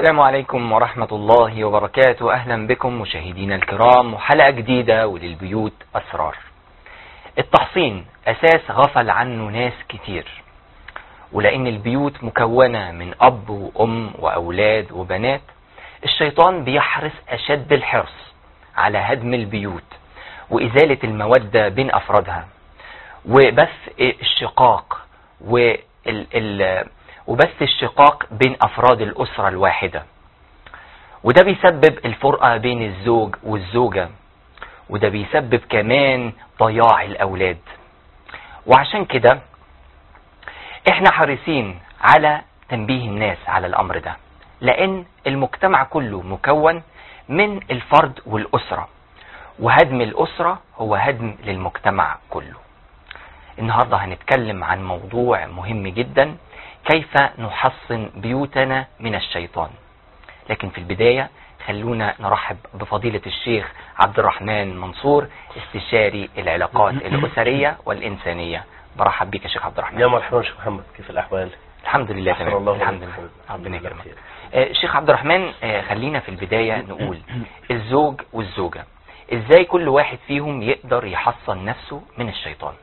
السلام عليكم ورحمة الله وبركاته أهلا بكم مشاهدينا الكرام وحلقة جديدة وللبيوت أسرار التحصين أساس غفل عنه ناس كتير ولأن البيوت مكونة من أب وأم وأولاد وبنات الشيطان بيحرص أشد الحرص على هدم البيوت وإزالة المودة بين أفرادها وبث الشقاق وال ال وبث الشقاق بين أفراد الأسرة الواحدة وده بيسبب الفرقة بين الزوج والزوجة وده بيسبب كمان ضياع الأولاد وعشان كده احنا حريصين على تنبيه الناس على الأمر ده لأن المجتمع كله مكون من الفرد والأسرة وهدم الأسرة هو هدم للمجتمع كله النهاردة هنتكلم عن موضوع مهم جدا كيف نحصن بيوتنا من الشيطان لكن في البداية خلونا نرحب بفضيلة الشيخ عبد الرحمن منصور استشاري العلاقات الأسرية والإنسانية برحب بك يا شيخ عبد الرحمن يا مرحبا شيخ محمد كيف الأحوال الحمد لله أحسن تمام الله الحمد عليك. لله ربنا الله يكرمك خير. آه، شيخ عبد الرحمن آه، خلينا في البداية نقول الزوج والزوجة ازاي كل واحد فيهم يقدر يحصن نفسه من الشيطان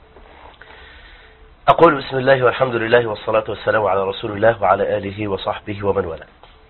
أقول بسم الله والحمد لله والصلاة والسلام على رسول الله وعلى آله وصحبه ومن والاه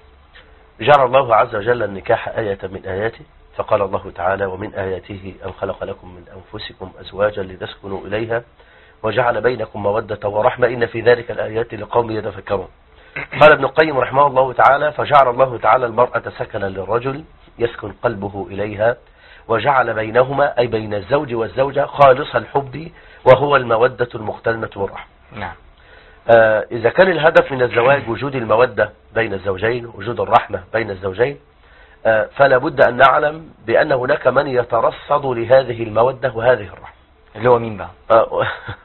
جعل الله عز وجل النكاح آية من آياته فقال الله تعالى ومن آياته أن خلق لكم من أنفسكم أزواجا لتسكنوا إليها وجعل بينكم مودة ورحمة إن في ذلك الآيات لقوم يتفكرون قال ابن القيم رحمه الله تعالى فجعل الله تعالى المرأة سكنا للرجل يسكن قلبه إليها وجعل بينهما أي بين الزوج والزوجة خالص الحب وهو المودة المقترنة بالرحمة نعم آه، إذا كان الهدف من الزواج وجود المودة بين الزوجين وجود الرحمة بين الزوجين آه، فلا بد أن نعلم بأن هناك من يترصد لهذه المودة وهذه الرحمة اللي هو مين بقى آه،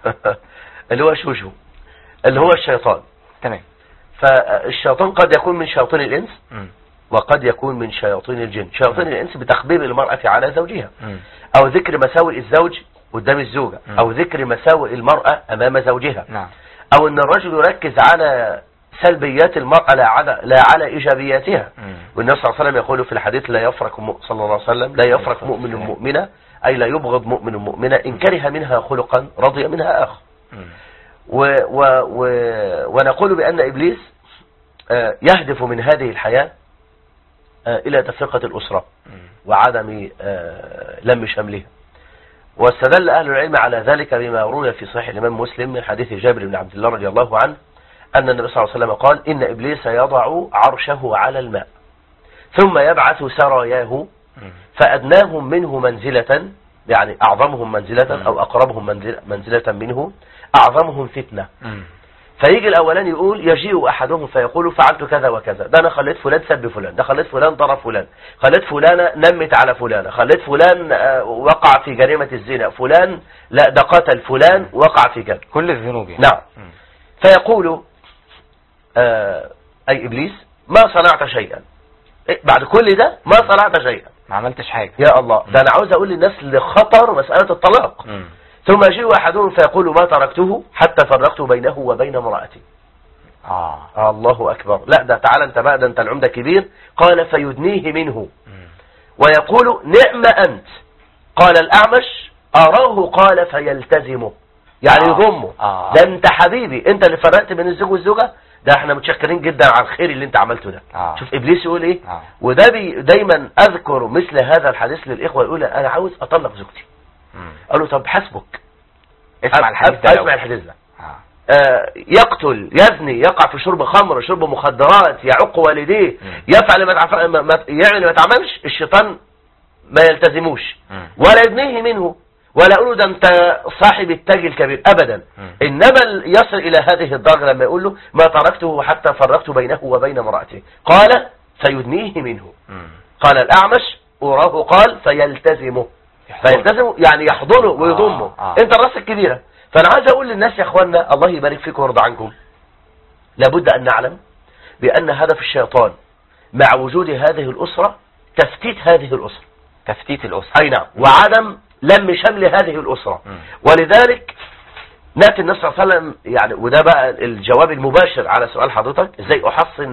اللي هو شوشو اللي هو الشيطان تمام فالشيطان قد يكون من شياطين الإنس مم. وقد يكون من شياطين الجن شياطين الإنس بتخبيب المرأة على زوجها مم. أو ذكر مساوئ الزوج قدام الزوجة مم. أو ذكر مساوئ المرأة أمام زوجها نعم او ان الرجل يركز على سلبيات المرأة لا على, لا على ايجابياتها مم. والنبي صلى الله عليه وسلم يقول في الحديث لا يفرق م... صلى الله عليه وسلم لا يفرق مؤمن مؤمنة اي لا يبغض مؤمن مؤمنة ان كره منها خلقا رضي منها اخر مم. و... و... و... ونقول بان ابليس آه، يهدف من هذه الحياة آه، الى تفرقة الاسرة مم. وعدم آه، لم شملها واستدل أهل العلم على ذلك بما روي في صحيح الإمام مسلم من حديث جابر بن عبد الله رضي الله عنه أن النبي صلى الله عليه وسلم قال إن إبليس يضع عرشه على الماء ثم يبعث سراياه مم. فأدناهم منه منزلة يعني أعظمهم منزلة أو أقربهم منزل- منزلة منه أعظمهم فتنة مم. فيجي الأولاني يقول يجيء أحدهم فيقول فعلت كذا وكذا ده أنا خليت فلان سب فلان ده خليت فلان ضرب فلان خليت فلانة نمت على فلانة خليت فلان آه، وقع في جريمة الزنا فلان لا ده قتل فلان وقع في كذا كل الذنوب يعني نعم مم. فيقول آه، أي إبليس ما صنعت شيئا إيه، بعد كل ده ما صنعت شيئا ما عملتش حاجة يا الله ده أنا عاوز أقول للناس لخطر مسألة الطلاق مم. ثم يجيء أحدهم فيقول ما تركته حتى فرقت بينه وبين امرأتي اه آه الله أكبر لا ده تعالى أنت بقى ده أنت العمدة كبير قال فيدنيه منه مم. ويقول نعم أنت قال الأعمش أراه قال فيلتزمه يعني آه. يضمه آه. ده أنت حبيبي أنت اللي فرقت بين الزوج والزوجة ده احنا متشكرين جدا على الخير اللي انت عملته ده آه. شوف إبليس يقول إيه آه. وده بي دايما أذكر مثل هذا الحديث للإخوة يقول أنا عاوز أطلق زوجتي مم. قال له طب حسبك اسمع الحديث ده اسمع لو- الحديث ده آه. آه، يقتل يزني يقع في شرب خمر شرب مخدرات يعق والديه مم. يفعل ما تعف... ما... ما... يعمل ما تعملش الشيطان ما يلتزموش مم. ولا يدنيه منه ولا يقول له ده انت صاحب التاج الكبير ابدا مم. انما ال- يصل الى هذه الدرجه لما يقول له ما تركته حتى فرقت بينه وبين امراته قال فيدنيه منه مم. قال الاعمش اراه قال فيلتزمه فيلتزمه يعني يحضنه ويضمه آه، آه. انت الراس الكبيره فانا عايز اقول للناس يا اخوانا الله يبارك فيكم ويرضى عنكم لابد ان نعلم بان هدف الشيطان مع وجود هذه الاسره تفتيت هذه الاسره تفتيت الأسرة اي نعم وعدم لم شمل هذه الاسره مم. ولذلك ناتي النبي صلى الله عليه وسلم يعني وده بقى الجواب المباشر على سؤال حضرتك ازاي احصن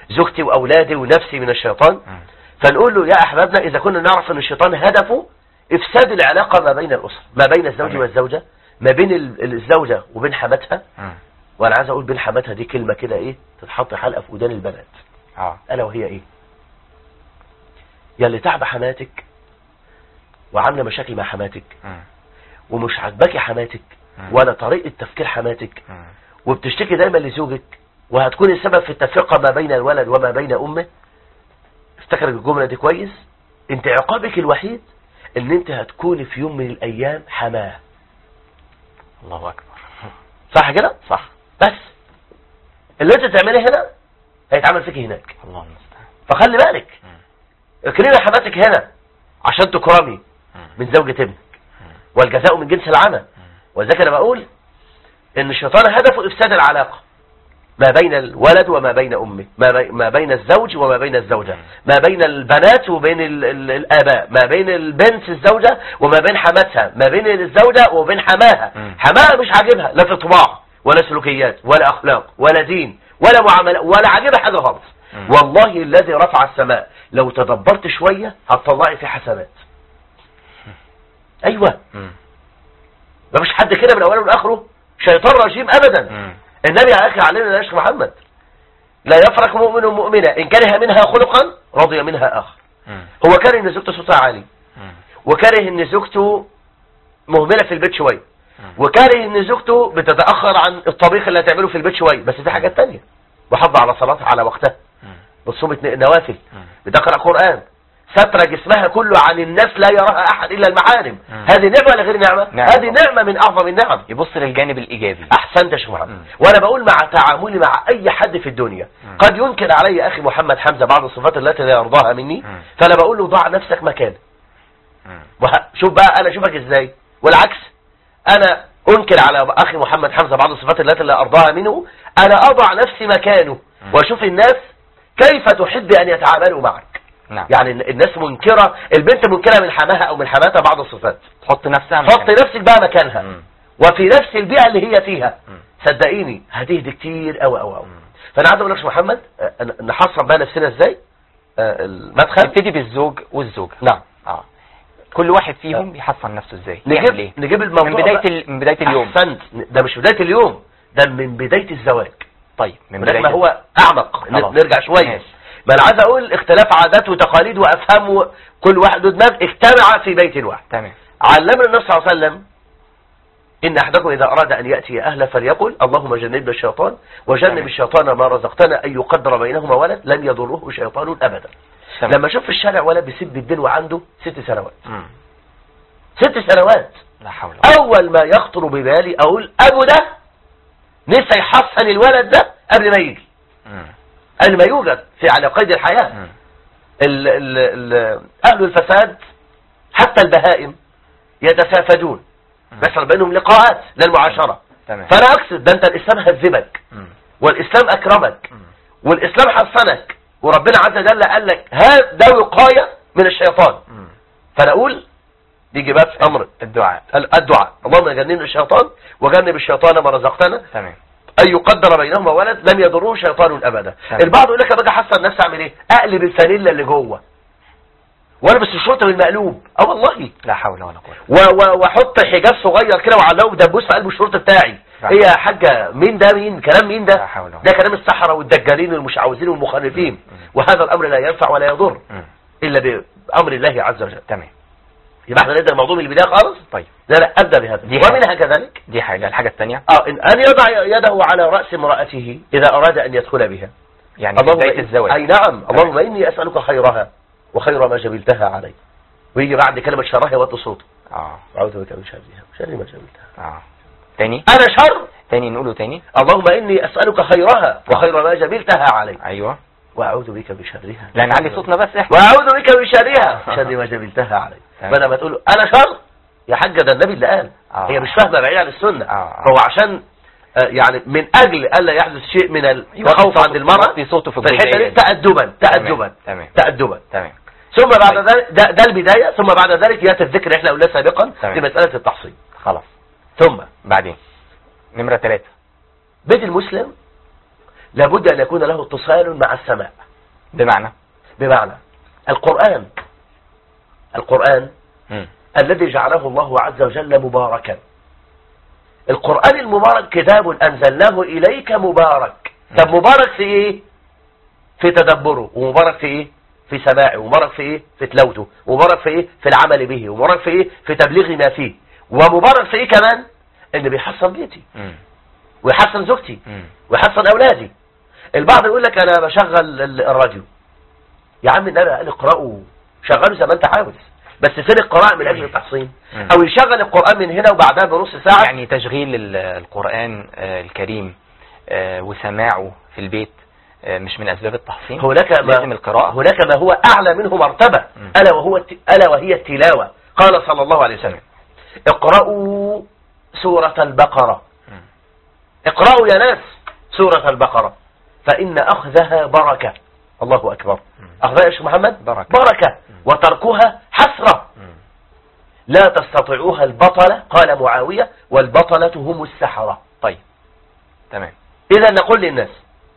زوجتي واولادي ونفسي من الشيطان مم. فنقول له يا احبابنا اذا كنا نعرف ان الشيطان هدفه افساد العلاقه ما بين الاسره ما بين الزوج تمام. والزوجه ما بين ال- الزوجه وبين حماتها مم. وانا عايز اقول بين حماتها دي كلمه كده ايه تتحط حلقه في ودان البنات اه الا وهي ايه يا اللي تعب حماتك وعامله مشاكل مع حماتك مم. ومش عاجباكي حماتك مم. ولا طريقه تفكير حماتك مم. وبتشتكي دايما لزوجك وهتكون السبب في التفرقه ما بين الولد وما بين امه افتكر الجمله دي كويس انت عقابك الوحيد ان انت هتكون في يوم من الايام حماه الله اكبر صح كده صح بس اللي انت تعمله هنا هيتعمل فيك هناك الله المستعان فخلي بالك مم. اكرمي حماتك هنا عشان تكرمي مم. من زوجة ابنك والجزاء من جنس العمل وذلك انا بقول ان الشيطان هدفه افساد العلاقة ما بين الولد وما بين امه ما, بي ما بين الزوج وما بين الزوجة ما بين البنات وبين ال ال الاباء ما بين البنت الزوجة وما بين حماتها ما بين الزوجة وبين حماها مم. حماها مش عاجبها لا في طباع ولا سلوكيات ولا اخلاق ولا دين ولا معاملة ولا عاجبها حاجة خالص مم. والله الذي رفع السماء لو تدبرت شوية هتطلعي في حسنات ايوه مم. ما فيش حد كده من اوله لاخره شيطان رجيم ابدا مم. النبي يا اخي علمنا يا شيخ محمد لا يفرق مؤمن مؤمنة ان كره منها خلقا رضي منها اخر مم. هو كاره ان زوجته صوتها عالي مم. وكاره ان زوجته مهملة في البيت شوية مم. وكاره ان زوجته بتتأخر عن الطبيخ اللي هتعمله في البيت شوية بس دي حاجات تانية محافظة على صلاتها على وقتها مم. بتصوم اتنين- نوافل مم. بتقرأ قرآن ستر جسمها كله عن الناس لا يراها احد الا المحارم مم. هذه نعمة ولا غير نعمة نعمة. هذه نعمة من اعظم النعم يبص للجانب الايجابي احسنت يا شيخ محمد مم. وانا بقول مع تعاملي مع اي حد في الدنيا مم. قد ينكر علي اخي محمد حمزة بعض الصفات التي لا يرضاها مني مم. فانا بقول له ضع نفسك مكانه مم. وه- شوف بقى انا اشوفك ازاي والعكس انا انكر على اخي محمد حمزة بعض الصفات التي لا ارضاها منه انا اضع نفسي مكانه مم. واشوف الناس كيف تحب ان يتعاملوا معك نعم يعني الناس منكرة البنت منكرة من حماها او من حماتها بعض الصفات تحط نفسها حط مكان. نفسك بقى مكانها مم. وفي نفس البيئة اللي هي فيها مم. صدقيني هتهدي كتير قوي قوي قوي مم. فانا عايز اقول لك يا محمد آه، نحصن بقى نفسنا ازاي آه، المدخل نبتدي بالزوج والزوجة نعم اه كل واحد فيهم بيحصن نفسه ازاي يعمل نجيب ايه نجيب الموضوع من بداية بقى. ال... من بداية اليوم احسنت ده مش بداية اليوم ده من بداية الزواج طيب من هناك بداية ما هو اعمق ن- خلاص. نرجع شوية ماشي. ما انا عايز اقول اختلاف عادات وتقاليد وافهام وكل واحد له دماغ اجتمع في بيت واحد تمام علمنا النبي صلى الله عليه وسلم إن أحدكم إذا أراد أن يأتي أهله فليقل اللهم جنبنا الشيطان وجنب تمام. الشيطان ما رزقتنا أن يقدر بينهما ولد لن يضره شيطان أبدا تمام. لما أشوف في الشارع ولد بيسب الدين وعنده ست سنوات مم. ست سنوات لا حول ولا أول ما يخطر ببالي أقول أبو ده نسى يحصن الولد ده قبل ما يجي مم. قبل ما يوجد في على قيد الحياة مم. ال ال ال أهل الفساد حتى البهائم يتسافدون مم. بيحصل بينهم لقاءات للمعاشرة تمام فأنا أقصد ده أنت الإسلام هذبك مم. والإسلام أكرمك مم. والإسلام حصنك وربنا عز وجل قال لك هذا ده وقاية من الشيطان مم. فأنا أقول بيجي بقى في أمر الدعاء الدعاء اللهم جنبنا الشيطان وجنب الشيطان ما رزقتنا تمام أن يقدر بينهما ولد لم يضره شيطان أبدا تمام. البعض يقول لك باجي احصن نفسي اعمل ايه اقلب الفانيلا اللي جوه والبس الشرطه بالمقلوب اه والله لا حول ولا قوة و- و- واحط حجاب صغير كده وعلقه بدبوس في قلب الشرطه بتاعي نعم. ايه يا حاجه مين ده مين كلام مين لا ده حول ولا ده كلام السحره والدجالين والمشعوذين والمخرفين مم. وهذا الامر لا ينفع ولا يضر مم. الا بامر الله عز وجل تمام يبقى احنا نبدا الموضوع من البدايه خالص طيب لا لا ابدا بهذا دي حاجة. ومنها كذلك دي حاجة الحاجة الثانية اه ان أن يضع يده على راس امراته اذا اراد ان يدخل بها يعني في بداية إن- الزواج اي نعم اللهم اني اسالك خيرها وخير ما جبلتها علي ويجي بعد كلمه شرها يوطي صوته اه اعوذ بك من شرها شر ما جبلتها اه تاني انا شر تاني نقوله تاني اللهم اني اسالك خيرها وخير ما جبلتها علي ايوه واعوذ بك من شرها لا نعلي صوتنا بس احنا واعوذ بك من شرها شر ما جبلتها علي تمام. بدل ما تقول انا شر يا حاجه ده النبي اللي قال آه. هي مش فاهمه بعيد عن السنه آه. فهو عشان آه، يعني من اجل الا يحدث شيء من الخوف صوته- عند المراه يوطي صوته في في الحته الجزئية دي دي. تأدبا تأدبا تمام. تأدبا تمام ثم بعد طيب. ذلك ده, ده البداية ثم بعد ذلك يأتي الذكر اللي احنا قلناه سابقا تمام. في مسألة التحصيل خلاص ثم بعدين نمرة ثلاثة بيت المسلم لابد أن يكون له اتصال مع السماء بمعنى بمعنى القرآن القرآن مم. الذي جعله الله عز وجل مباركا القرآن المبارك كتاب أنزلناه إليك مبارك طب مبارك في إيه في تدبره ومبارك في إيه في سماعه ومبارك في إيه في تلاوته ومبارك في إيه في العمل به ومبارك في إيه في تبليغ ما فيه ومبارك في إيه كمان إن بيحسن بيتي مم. ويحسن زوجتي مم. ويحسن أولادي البعض يقول لك أنا بشغل ال- الراديو يا عم النبي قال اقرأوا شغلوا زي ما أنت عاوز بس فين القراءة من أجل التحصين مم. أو يشغل القرآن من هنا وبعدها بنص ساعة يعني تشغيل ال- القرآن آه، الكريم آه، وسماعه في البيت آه، مش من أسباب التحصين هناك ما لازم القراءة هناك ما هو أعلى منه مرتبة مم. ألا وهو الت- ألا وهي التلاوة قال صلى الله عليه وسلم اقرأوا سورة البقرة مم. اقرأوا يا ناس سورة البقرة فإن أخذها بركة الله أكبر مم. أخذها يا شيخ محمد بركة. بركة وتركها حسرة مم. لا تستطيعوها البطلة قال معاوية والبطلة هم السحرة طيب تمام إذا نقول للناس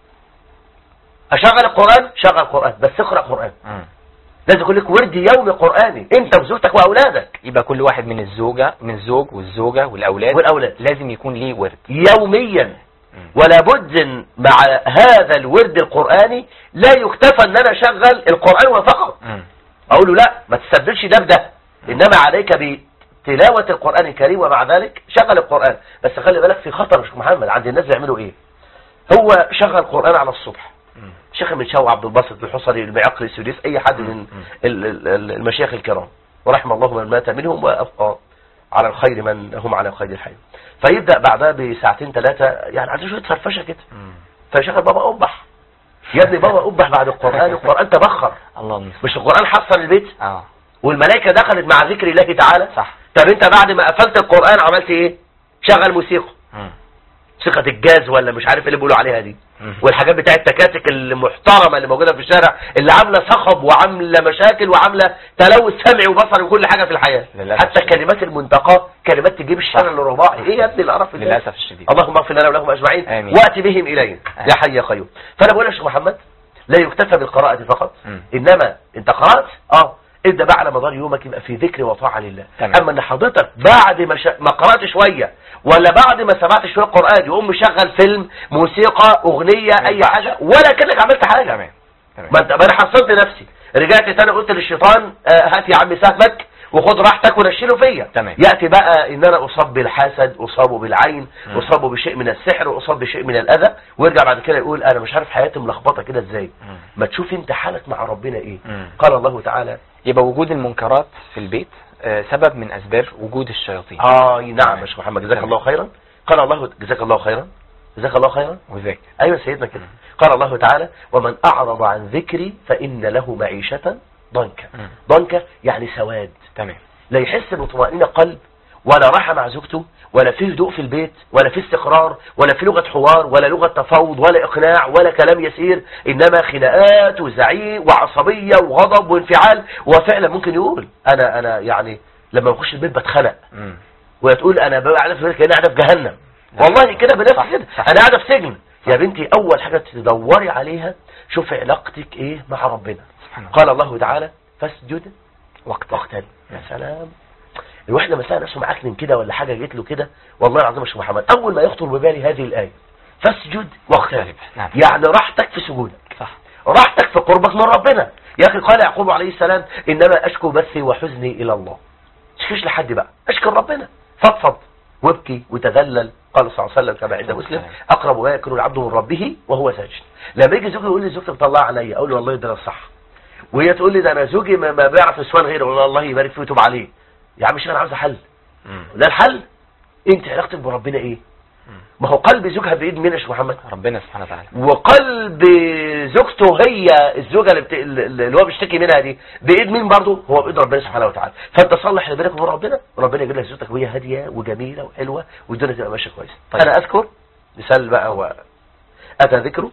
أشغل القرآن شغل قرآن بس اقرأ قرآن مم. لازم يكون لك ورد يومي قرآني انت وزوجتك واولادك يبقى كل واحد من الزوجة من الزوج والزوجة والأولاد والاولاد لازم يكون ليه ورد يوميا مم. ولا بد إن مع هذا الورد القرآني لا يكتفى ان انا اشغل القرآن فقط مم. اقول له لا ما تستبدلش ده بده انما عليك بتلاوة القرآن الكريم ومع ذلك شغل القرآن بس خلي بالك في خطر يا شيخ محمد عند الناس بيعملوا ايه هو شغل القرآن على الصبح مم. شيخ من شاو عبد الباسط الحصري المعقري السديس اي حد من ال- ال- ال- المشايخ الكرام ورحم الله من مات منهم وابقى على الخير من هم على خير الحي فيبدا بعدها بساعتين ثلاثه يعني عايز شويه فرفشه كده مم. فيشغل بابا قبح يا ابني بابا قبح بعد القران القران تبخر الله المستعان مش القران حصل البيت اه والملائكه دخلت مع ذكر الله تعالى صح طب انت بعد ما قفلت القران عملت ايه شغل موسيقى مم. موسيقى الجاز ولا مش عارف ايه اللي بيقولوا عليها دي مم. والحاجات بتاع التكاتك المحترمة اللي موجودة في الشارع اللي عاملة صخب وعاملة مشاكل وعاملة تلوث سمعي وبصري وكل حاجة في الحياة للأسف حتى الكلمات المنتقاة كلمات تجيب الشارع الرباعي ايه يا ابني القرف ده؟ للأسف الشديد اللهم اغفر لنا ولهم اجمعين آمين. وات بهم الينا آمين. يا حي يا قيوم فانا بقول يا شيخ محمد لا يكتفى بالقراءة فقط مم. انما انت قرأت اه ابدا بقى على مدار يومك يبقى في ذكر وطاعة لله تمام. اما ان حضرتك بعد ما, شا... ما قرأت شوية ولا بعد ما سمعت شوية قرآن يقوم مشغل فيلم موسيقى اغنية اي ينفعش. حاجة ولا كأنك عملت حاجة تمام تمام ما انت ما انا حصلت نفسي رجعت تاني قلت للشيطان آه، هات يا عم سهمك وخد راحتك ونشله فيا تمام. ياتي بقى ان انا اصاب بالحسد اصاب بالعين مم. اصاب بشيء من السحر اصاب بشيء من الاذى ويرجع بعد كده يقول انا مش عارف حياتي ملخبطه كده ازاي مم. ما تشوف انت حالك مع ربنا ايه مم. قال الله تعالى يبقى وجود المنكرات في البيت آه، سبب من أسباب وجود الشياطين اه نعم يا شيخ محمد جزاك تمام. الله خيرا قال الله جزاك الله خيرا جزاك الله خيرا وذاك ايوه سيدنا كده قال الله تعالى ومن اعرض عن ذكري فان له معيشه ضنكا مم. ضنكا يعني سواد تمام لا يحس بطمأنينة قلب ولا راحة مع زوجته ولا في هدوء في البيت ولا في استقرار ولا في لغة حوار ولا لغة تفاوض ولا إقناع ولا كلام يسير إنما خناقات وزعيق وعصبية وغضب وانفعال وفعلا ممكن يقول أنا أنا يعني لما بخش البيت بتخنق مم. وهي تقول أنا ببقى قاعدة في البيت كأني قاعدة في جهنم والله كده صح، بنفسي كده صح. أنا قاعدة في سجن يا بنتي أول حاجة تدوري عليها شوفي علاقتك إيه مع ربنا سبحان الله قال الله تعالى فاسجد وقت واقترب يا سلام الواحد لما تلاقي نفسه معكنن كده ولا حاجه جت له كده والله العظيم يا شيخ محمد اول ما يخطر ببالي هذه الايه فاسجد واقترب نعم. يعني راحتك في سجودك صح راحتك في قربك من ربنا يا اخي قال يعقوب عليه السلام انما اشكو بثي وحزني الى الله تشكيش لحد بقى اشكر ربنا فضفض وابكي وتذلل قال صلى الله عليه وسلم كما عند مسلم اقرب ما يكون العبد من ربه وهو ساجد لما يجي زوجي يقول لي زوجتي مطلعه عليا اقول له والله ده أنا صح وهي تقول لي ده انا زوجي ما ما بيعرف نسوان غيره والله الله يبارك فيه ويتوب عليه يا عم مش انا عاوز حل مم. لا الحل انت علاقتك بربنا ايه ما هو قلب زوجها بايد مين يا شيخ محمد ربنا سبحانه وتعالى وقلب زوجته هي الزوجة اللي, بت... اللي هو بيشتكي منها دي بإيد مين برضه هو بإيد ربنا سبحانه وتعالى فانت صلح اللي بينك وبين ربنا وربنا يجيب لك زوجتك وهي هادية وجميلة وحلوة والدنيا تبقى ماشية كويس طيب. انا اذكر مثال بقى هو اتى ذكره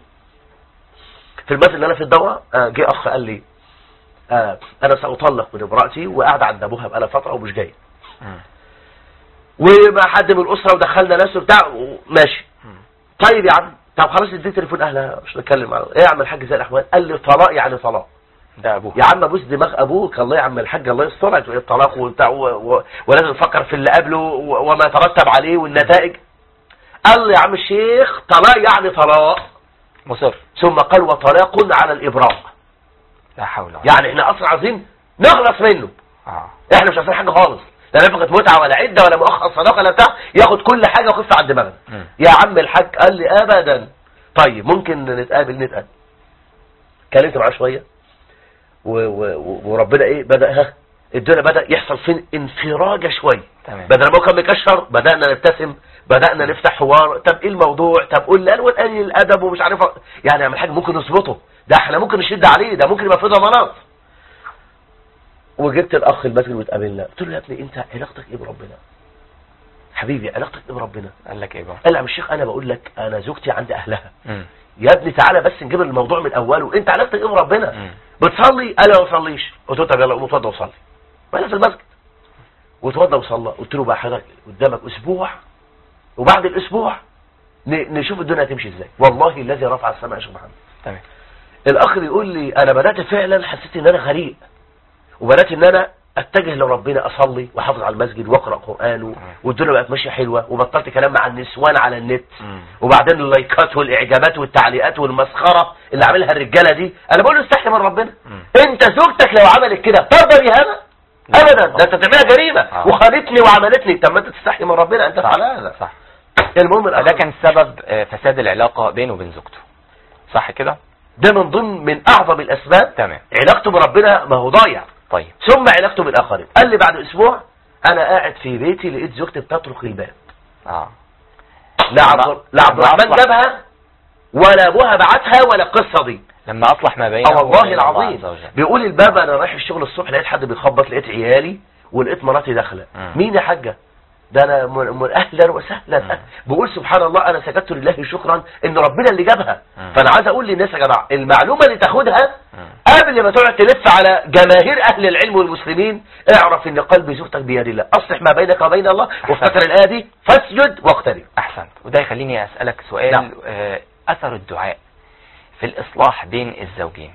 في المثل اللي انا في الدورة آه، جه اخ قال لي آه، انا ساطلق من امرأتي وقاعد عند ابوها بقالها فترة ومش جاي مم. ومع حد من الاسرة ودخلنا ناس وبتاع ماشي مم. طيب يا عم طب خلاص اديت تليفون اهلها مش نتكلم عنه ايه يا عم الحاج زي الاحوال قال لي طلاق يعني طلاق ده ابوه يا عم ابوس دماغ ابوك الله يا عم الحاج الله يسترك تقول الطلاق وبتاع و- و- ولازم نفكر في اللي قبله و- وما ترتب عليه والنتائج قال لي يا عم الشيخ طلاق يعني طلاق مصر ثم قال وطلاق على الابراء لا حول ولا يعني احنا اصلا عايزين نخلص منه اه احنا مش عايزين حاجه خالص لا نفقة متعه ولا عده ولا مؤخر صداقه ولا بتاع ياخد كل حاجه ويخف على دماغنا مم. يا عم الحاج قال لي ابدا طيب ممكن نتقابل نتقابل كلمت معاه شويه و و و- وربنا ايه بدا ها الدنيا بدا يحصل فين انفراجه شويه تمام بدل ما هو كان مكشر بدانا نبتسم بدانا نفتح حوار طب ايه الموضوع طب قول لي قال والان الادب ومش عارف يعني يعمل حاجه ممكن نظبطه ده احنا ممكن نشد عليه ده ممكن يبقى في ضمانات وجبت الاخ المسجد واتقابلنا قلت له يا ابني انت علاقتك ايه بربنا حبيبي علاقتك ايه بربنا قال لك ايه بقى قال لي يا عم الشيخ انا بقول لك انا زوجتي عند اهلها مم. يا ابني تعالى بس نجيب الموضوع من اوله انت علاقتك ايه بربنا مم. بتصلي قال لي ما بصليش قلت له طب يلا قوم اتوضى وصلي ما انا في المسجد واتوضى وصلى قلت له بقى حضرتك قدامك اسبوع وبعد الاسبوع ن- نشوف الدنيا هتمشي ازاي والله الذي رفع السماء يا شيخ محمد تمام الاخ بيقول لي انا بدات فعلا حسيت ان انا غريق وبدات ان انا اتجه لربنا اصلي واحافظ على المسجد واقرا قران و- والدنيا بقت ماشيه حلوه وبطلت كلام مع النسوان على النت مم. وبعدين اللايكات والاعجابات والتعليقات والمسخره اللي عاملها الرجاله دي انا بقول له استحي من ربنا مم. انت زوجتك لو عملت كده ترضى بهذا لا. ابدا ده انت تعملها جريمه آه. وخانتني وعملتني طب ما انت تستحي من ربنا انت على هذا صح المهم فده الأخ- كان سبب آه، فساد العلاقة بينه وبين زوجته صح كده ده من ضمن من اعظم الاسباب تمام علاقته بربنا ما هو ضايع طيب ثم علاقته بالاخرين قال لي بعد اسبوع انا قاعد في بيتي لقيت زوجتي بتطرق الباب اه لا عبد لا عبد لما الرحمن أصلح- جابها ولا ابوها بعتها ولا القصه دي لما اصلح ما بينه اه والله وبين الله العظيم عز وجل. بيقول الباب انا رايح الشغل الصبح لقيت حد بيخبط لقيت عيالي ولقيت مراتي داخله مم. مين يا حاجه ده انا من من اهلا وسهلا مم. بقول سبحان الله انا سكت لله شكرا ان ربنا اللي جابها مم. فانا عايز اقول للناس يا جماعه المعلومه اللي تاخدها مم. قبل ما تقعد تلف على جماهير اهل العلم والمسلمين اعرف ان قلب زوجتك بيد الله اصلح ما بينك وبين الله وافتكر الايه دي فاسجد واقترب احسنت وده يخليني اسالك سؤال نعم. آه، اثر الدعاء في الاصلاح بين الزوجين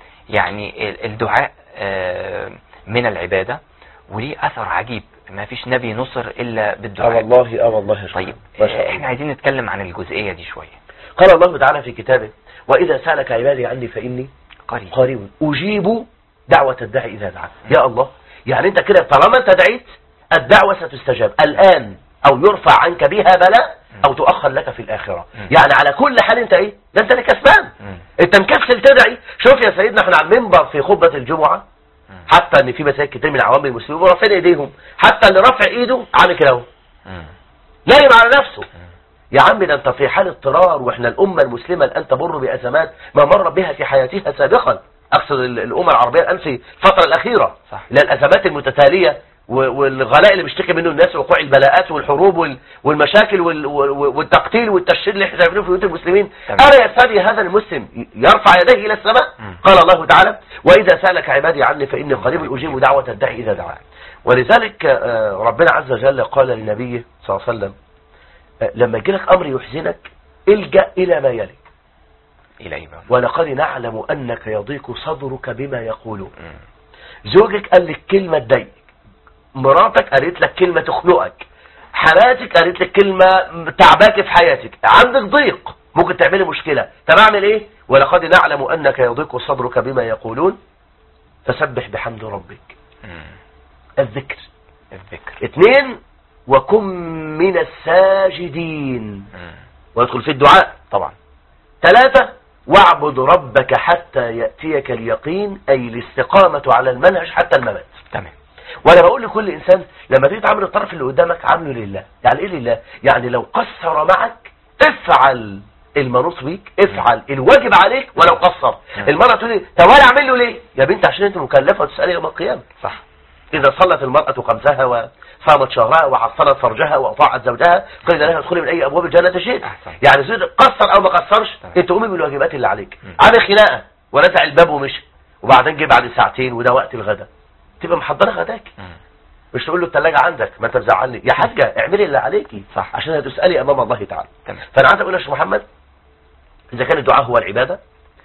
يعني ال- الدعاء آه، من العباده وليه اثر عجيب ما فيش نبي نصر الا اه بالدعاء والله اه والله يا شيخ. طيب ما شاء آه، الله. احنا عايزين نتكلم عن الجزئيه دي شويه قال الله تعالى في كتابه وإذا سألك عبادي عني فإني قريب قريب أجيب دعوة الداعي إذا دعا يا الله يعني أنت كده طالما أنت دعيت الدعوة ستستجاب الآن أو يرفع عنك بها بلاء أو تؤخر لك في الآخرة مم. يعني على كل حال أنت إيه ده أنت اللي كسبان مم. أنت مكسل تدعي شوف يا سيدنا احنا على المنبر في خطبة الجمعة مم. حتى ان في مساجد كتير من عوام المسلمين ورافعين ايديهم حتى اللي رافع ايده عامل كده اهو مم. نايم على نفسه يا عم ده انت في حال اضطرار واحنا الامة المسلمة الان تمر بازمات ما مر بها في حياتها سابقا اقصد ال- الامة العربية الان في الفترة الاخيرة صح. لا الازمات المتتالية و- والغلاء اللي بيشتكي منه الناس وقوع البلاءات والحروب وال- والمشاكل وال- وال- والتقتيل والتشريد اللي احنا شايفينه في بيوت المسلمين تمام. ارى يا سادي هذا المسلم يرفع يديه الى السماء مم. قال الله تعالى واذا سالك عبادي عني فاني قريب اجيب دعوة الداعي اذا دعان ولذلك آه، ربنا عز وجل قال لنبيه صلى الله عليه وسلم آه، لما يجيلك امر يحزنك الجا الى ما يلي الى بقى ولقد نعلم انك يضيق صدرك بما يقولون مم. زوجك قال لك كلمه تضايقك مراتك قالت لك كلمه تخنقك حماتك قالت لك كلمه تعباك في حياتك عندك ضيق ممكن تعملي مشكله طب اعمل ايه ولقد نعلم انك يضيق صدرك بما يقولون فسبح بحمد ربك مم. الذكر الذكر اثنين وكن من الساجدين مم. ويدخل في الدعاء طبعا ثلاثة واعبد ربك حتى يأتيك اليقين أي الاستقامة على المنهج حتى الممات تمام وانا بقول لكل انسان لما تيجي تعامل الطرف اللي قدامك عامله لله يعني ايه لله يعني لو قصر معك افعل المنوط بيك افعل الواجب عليك ولو قصر نعم. المرأة تقول لي طب انا اعمل له ليه يا بنت عشان انت مكلفة وتسألي يوم القيامة صح إذا صلت المرأة خمسها وصامت شهرها وحصلت فرجها وأطاعت زوجها قيل لها ادخلي من أي أبواب الجنة شئت أحسن. يعني زوج قصر أو ما قصرش تمام. أنت قومي بالواجبات اللي عليك مم. عامل خناقة ونزع الباب ومشي وبعدين جه بعد ساعتين وده وقت الغداء تبقى محضرة غداك مم. مش تقول له الثلاجة عندك ما انت مزعلني يا حاجة اعملي اللي عليكي صح. عشان هتسألي أمام الله تعالى تمام فأنا عايز أقول يا شيخ محمد إذا كان الدعاء هو العبادة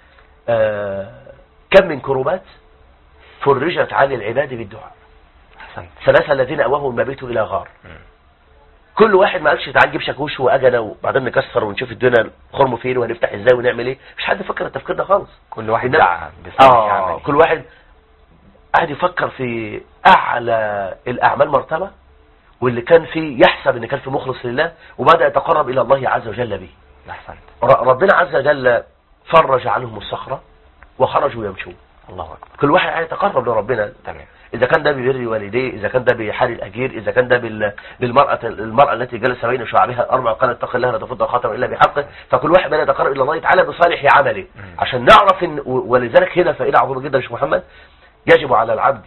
آه، كم من كربات فرجت عن العباد بالدعاء احسنت ثلاثة الذين أوهم ما بيتوا إلى غار مم. كل واحد ما قالش تعال نجيب شاكوش واجنا وبعدين نكسر ونشوف الدنيا خرمه فين وهنفتح ازاي ونعمل ايه مش حد فكر التفكير ده خالص كل واحد إنما- دعا بصالح اه عمله كل واحد قاعد يفكر في اعلى الاعمال مرتبه واللي كان فيه يحسب ان كان في مخلص لله وبدا يتقرب الى الله عز وجل به احسنت ر- ربنا عز وجل فرج عنهم الصخره وخرجوا يمشون الله اكبر كل واحد عايز يتقرب لربنا تمام إذا كان ده ببر والديه إذا كان ده بحال الأجير إذا كان ده بال- بالمرأة المرأة التي جلس بين شعبها الأربع قالت اتق الله لا تفض خاتم إلا بحقه فكل واحد بنا يتقرب إلى الله تعالى بصالح عمله مم. عشان نعرف إن و- ولذلك هنا فائدة عظيمة جدا يا شيخ محمد يجب على العبد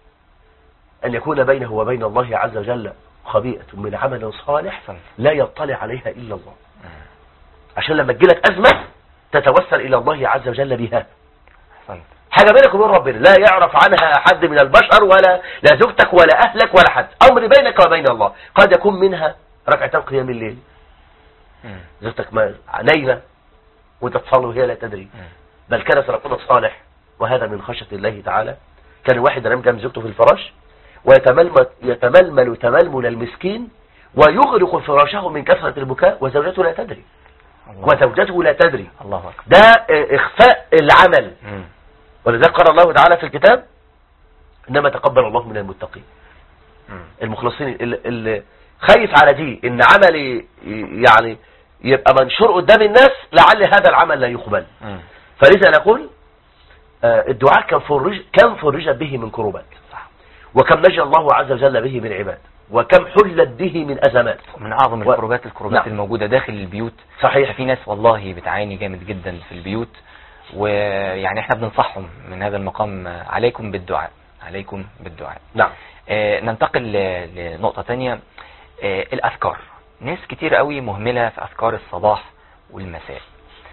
أن يكون بينه وبين الله عز وجل خبيئة من عمل صالح احسنت لا يطلع عليها إلا الله مم. عشان لما تجيلك أزمة تتوسل إلى الله عز وجل بها احسنت حاجة بينك وبين ربنا لا يعرف عنها حد من البشر ولا لا زوجتك ولا أهلك ولا حد أمر بينك وبين الله قد يكون منها ركعتين قيام الليل مم. زوجتك ما نايمة وانت تصلي وهي لا تدري مم. بل كان سلفنا الصالح وهذا من خشية الله تعالى كان الواحد ينام جنب زوجته في الفراش ويتململ يتململ تململ المسكين ويغرق فراشه من كثرة البكاء وزوجته لا تدري الله وزوجته لا تدري الله اكبر ده اه، إخفاء العمل مم. ولذلك قال الله تعالى في الكتاب إنما تقبل الله من المتقين مم. المخلصين اللي, اللي خايف على دي إن عملي يعني يبقى منشور قدام الناس لعل هذا العمل لا يقبل مم. فلذا نقول آه، الدعاء كم فرج كم فرجت به من كربات صح وكم نجى الله عز وجل به من عباد وكم حلت به من أزمات من اعظم و- الكروبات الكروبات نعم. الموجوده داخل البيوت صحيح في ناس والله بتعاني جامد جدا في البيوت ويعني احنا بننصحهم من هذا المقام آه، عليكم بالدعاء عليكم بالدعاء نعم آه، ننتقل ل- لنقطة تانية آه، الأذكار ناس كتير قوي مهملة في أذكار الصباح والمساء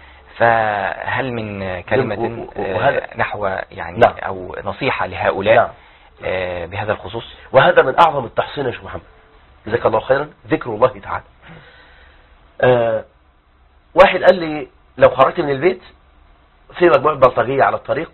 فهل من كلمة و- و- آه، وهذا- نحو يعني نعم. أو نصيحة لهؤلاء نعم آه، بهذا الخصوص وهذا من أعظم التحصين يا شيخ محمد جزاك الله خيرا ذكر الله تعالى آه واحد قال لي لو خرجت من البيت في مجموعة بلطجية على الطريق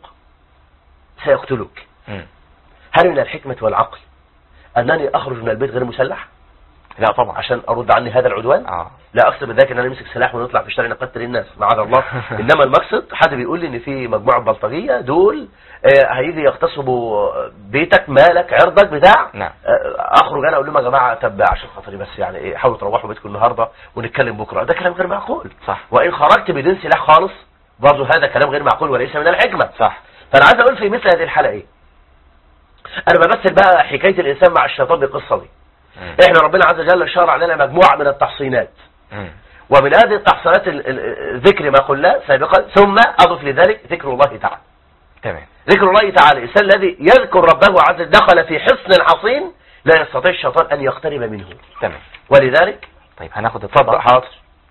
سيقتلك مم. هل من الحكمة والعقل أنني أخرج من البيت غير مسلح لا طبعا عشان أرد عني هذا العدوان اه لا أقصد بذلك أن أنا أمسك سلاح ونطلع في الشارع نقتل الناس معاذ الله إنما المقصد حد بيقول لي إن في مجموعة بلطجية دول آه، هيجي يغتصبوا بيتك مالك عرضك بتاع نعم آه، اخرج انا اقول لهم يا جماعه طب عشان خاطري بس يعني ايه حاولوا تروحوا بيتكم النهارده ونتكلم بكره ده كلام غير معقول صح وان خرجت بدون سلاح خالص برضه هذا كلام غير معقول وليس من الحكمه صح فانا عايز اقول في مثل هذه الحلقه ايه انا بمثل بقى حكايه الانسان مع الشيطان بالقصه دي مم. احنا ربنا عز وجل شرع لنا مجموعه من التحصينات مم. ومن هذه التحصينات ال- ال- ذكر ما قلنا سابقا ثم اضف لذلك ذكر الله تعالى تمام ذكر الله تعالى الإنسان الذي يذكر ربه عز وجل دخل في حصن حصين لا يستطيع الشيطان أن يقترب منه تمام ولذلك طيب هناخد تفضل اتصال حاضر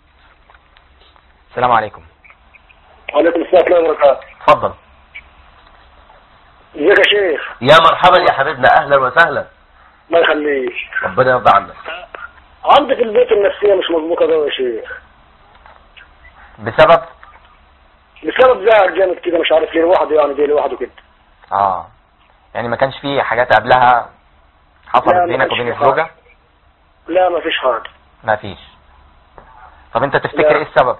السلام عليكم وعليكم السلام ورحمة الله وبركاته تفضل ازيك يا شيخ يا مرحبا يا حبيبنا أهلا وسهلا الله يخليك ربنا يرضى عنك عندك البيت النفسية مش مظبوطة ده يا شيخ بسبب بسبب زعل جامد كده مش عارف ليه لوحده يعني جاي لوحده كده اه يعني ما كانش فيه حاجات قبلها حصلت لا، ما بينك كانش وبين في الزوجة لا ما فيش حاجة ما فيش طب انت تفتكر لا. ايه السبب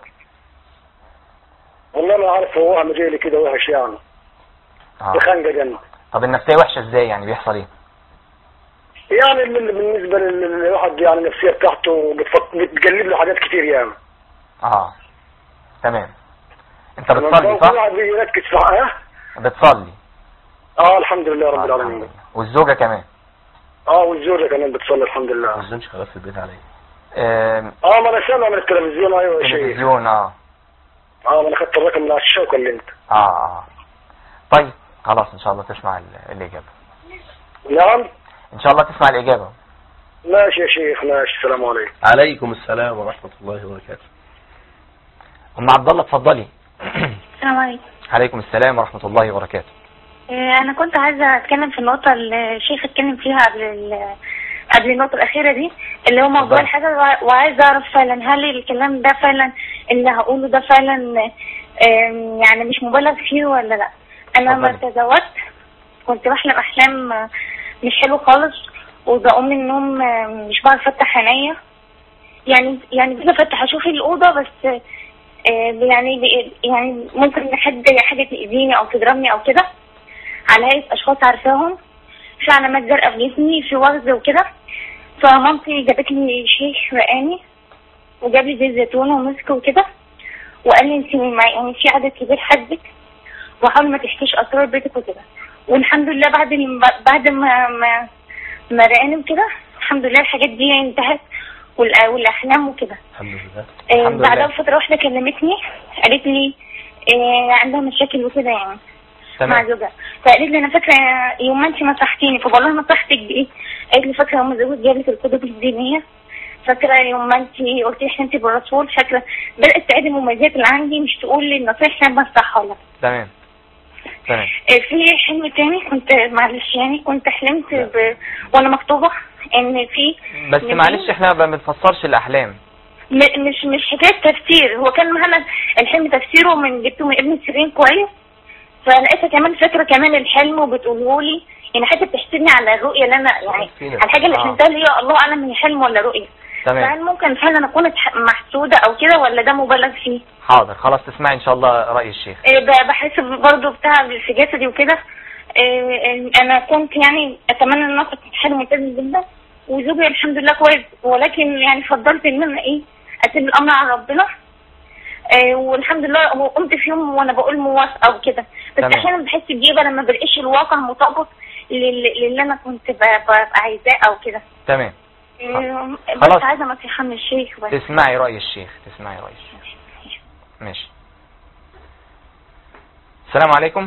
والله ما عارف هو وهم جاي لي كده وحش يعني اه بخنقة جنب طب النفسية وحشة ازاي يعني بيحصل ايه يعني من- بالنسبة لل- للواحد يعني النفسية بتاعته بتفك- بتقلب له حاجات كتير يعني اه تمام انت بتصلي كل صح واحد بيركز في اه بتصلي اه الحمد لله رب آه، الحمد العالمين لله. والزوجة كمان اه والزوجة كمان بتصلي الحمد ما لله تزنش خلاص في البيت عليا آم، اه ما انا سامع من التلفزيون ايوه يا شيخ تلفزيون اه اه ما انا خدت الرقم من على الشاشه وكلمت اه اه طيب خلاص ان شاء الله تسمع ال- الإجابة نعم ان شاء الله تسمع الإجابة ماشي يا شيخ ماشي السلام عليكم عليكم السلام ورحمة الله وبركاته ام عبد الله اتفضلي السلام عليكم عليكم السلام ورحمة الله وبركاته آه، انا كنت عايزه اتكلم في النقطه اللي الشيخ اتكلم فيها قبل ال- قبل النقطة الأخيرة دي اللي هو موضوع اتفضلي. الحاجة وع- وعايزة أعرف فعلا هل الكلام ده فعلا اللي هقوله ده فعلا آم، يعني مش مبالغ فيه ولا لا أنا لما اتفضلي. تزوجت كنت بحلم أحلام آه، مش حلو خالص وبقوم من النوم آه، مش بعرف أفتح عينيا يعني يعني كده فتح أشوف الأوضة بس آه، يعني يعني ممكن حد حاجة تأذيني أو تضربني أو كده على هيئة أشخاص عارفاهم في علامات زرقاء في جسمي في وغز وكده فمامتي جابت لي شيخ رقاني وجاب لي زيت زيتون ومسك وكده وقال لي انت مع- يعني في عدد كبير حدك وحاول ما تحكيش اسرار بيتك وكده والحمد لله بعد الم- بعد ما ما ما رقاني وكده الحمد لله الحاجات دي انتهت والأ- والاحلام وكده الحمد لله آه، الحمد لله. بعدها بفتره واحده كلمتني قالت لي آه، عندها مشاكل وكده يعني مع تمام زوجها فقالت لي انا فاكره يوم ما انت نصحتيني فبقول لها نصحتك بايه؟ قالت لي فاكره يوم زوجك جاب لك الكتب الدينيه فاكره يوم ما انت قلتي احسنتي بالرسول فاكره بدات تعيد المميزات اللي عندي مش تقول لي النصيحه انا بنصحها لك تمام تمام آه، في حلم تاني كنت معلش يعني كنت حلمت ب... وانا مكتوبه ان في بس نبي- معلش احنا ما بنفسرش الاحلام م- مش مش حكايه تفسير هو كان محمد الحلم تفسيره من جبته من ابن سيرين كويس فلقيتها كمان فاكره كمان الحلم وبتقوله لي يعني حتى بتحسدني على الرؤيه اللي انا يعني فينا. على الحاجه اللي آه. حلمتها اللي هي الله اعلم هي حلم ولا رؤيه تمام فهل ممكن فعلا اكون اتح- محسوده او كده ولا ده مبالغ فيه؟ حاضر خلاص تسمعي ان شاء الله رأي الشيخ إيه ب- بحس برضه بتاع في جسدي وكده إيه إيه انا كنت يعني اتمنى ان انا كنت حلم ملتزم جدا وزوجي الحمد لله كويس ولكن يعني فضلت ان انا ايه اسيب الامر على ربنا إيه والحمد لله هو قمت في يوم وانا بقول موافقه وكده بس تمام. احيانا بحس بجيبه لما بلاقيش الواقع مطابق لل- للي انا كنت ب- ببقى عايزاه او كده تمام إيه خلاص. بس عايزه نصيحه من الشيخ بس تسمعي رأي الشيخ تسمعي رأي الشيخ ماشي السلام عليكم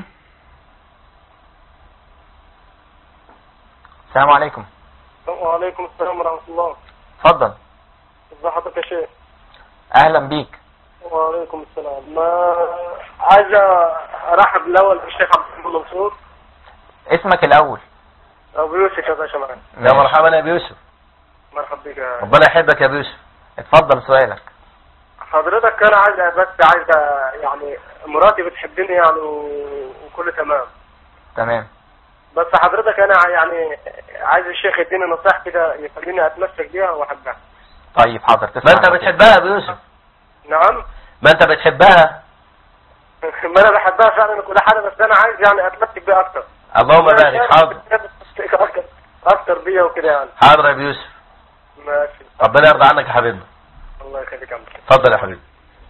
السلام عليكم وعليكم السلام ورحمة الله اتفضل ازي حضرتك يا شيخ اهلا بيك وعليكم السلام ما عايز ارحب الاول بالشيخ عبد الرحمن منصور اسمك الاول ابو يوسف يا باشا معانا يا مرحبا يا ابو يوسف مرحبا بك يا ربنا يحبك يا ابو يوسف اتفضل سؤالك حضرتك انا عايز بس عايز يعني مراتي بتحبني يعني و- وكله تمام تمام بس حضرتك انا يعني عايز الشيخ يديني نصيحة كده يخليني اتمسك بيها واحبها طيب حاضر تسمع ما انت رأيك. بتحبها يا ابو يوسف نعم ما انت بتحبها ما انا بحبها فعلا كل حاجة بس انا عايز يعني اتمسك بيها اكتر اللهم بارك حاضر اكتر اكتر بيها وكده يعني حاضر يا ابو يوسف ماشي ربنا يرضى عنك يا حبيبنا الله يخليك يا عم اتفضل يا حبيبي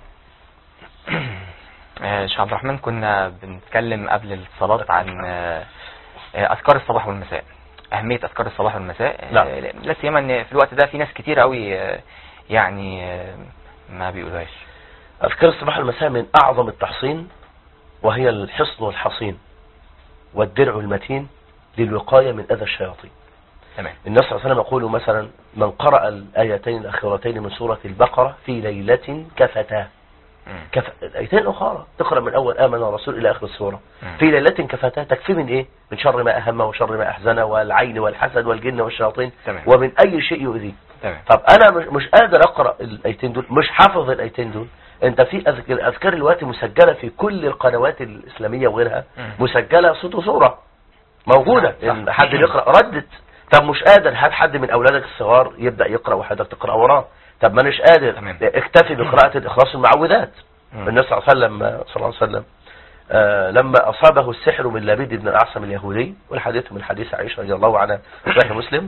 آه، شيخ عبد الرحمن كنا بنتكلم قبل الصلاة عن آه، آه، أذكار الصباح والمساء أهمية أذكار الصباح والمساء آه، نعم. لا سيما إن في الوقت ده في ناس كتير قوي آه، يعني آه، ما بيقولوهاش أذكار الصباح والمساء من أعظم التحصين وهي الحصن والحصين والدرع المتين للوقاية من أذى الشياطين تمام النبي صلى الله عليه وسلم يقول مثلا من قرأ الآيتين الأخيرتين من سورة البقرة في ليلة كفتاه مم. كف... الآيتين الأخرى تقرأ من أول آمن الرسول إلى آخر السورة مم. في ليلة كفتاه تكفي من إيه؟ من شر ما أهم وشر ما أحزن والعين والحسد والجن والشياطين تمام. ومن أي شيء يؤذيه تمام طب انا مش, مش قادر اقرا الايتين دول مش حافظ الايتين دول انت في أذك- الاذكار دلوقتي مسجله في كل القنوات الاسلاميه وغيرها مم. مسجله صوت وصوره موجوده نعم، ان صح. حد بيقرا ردت طب مش قادر هات حد من اولادك الصغار يبدا يقرا وحضرتك تقرا وراه طب ما مش قادر تمام. اكتفي بقراءه الاخلاص المعوذات مم. النبي صلى الله عليه وسلم صلى الله عليه وسلم آه لما أصابه السحر من لبيد بن الأعصم اليهودي والحديث من حديث عائشة رضي الله عنها في صحيح مسلم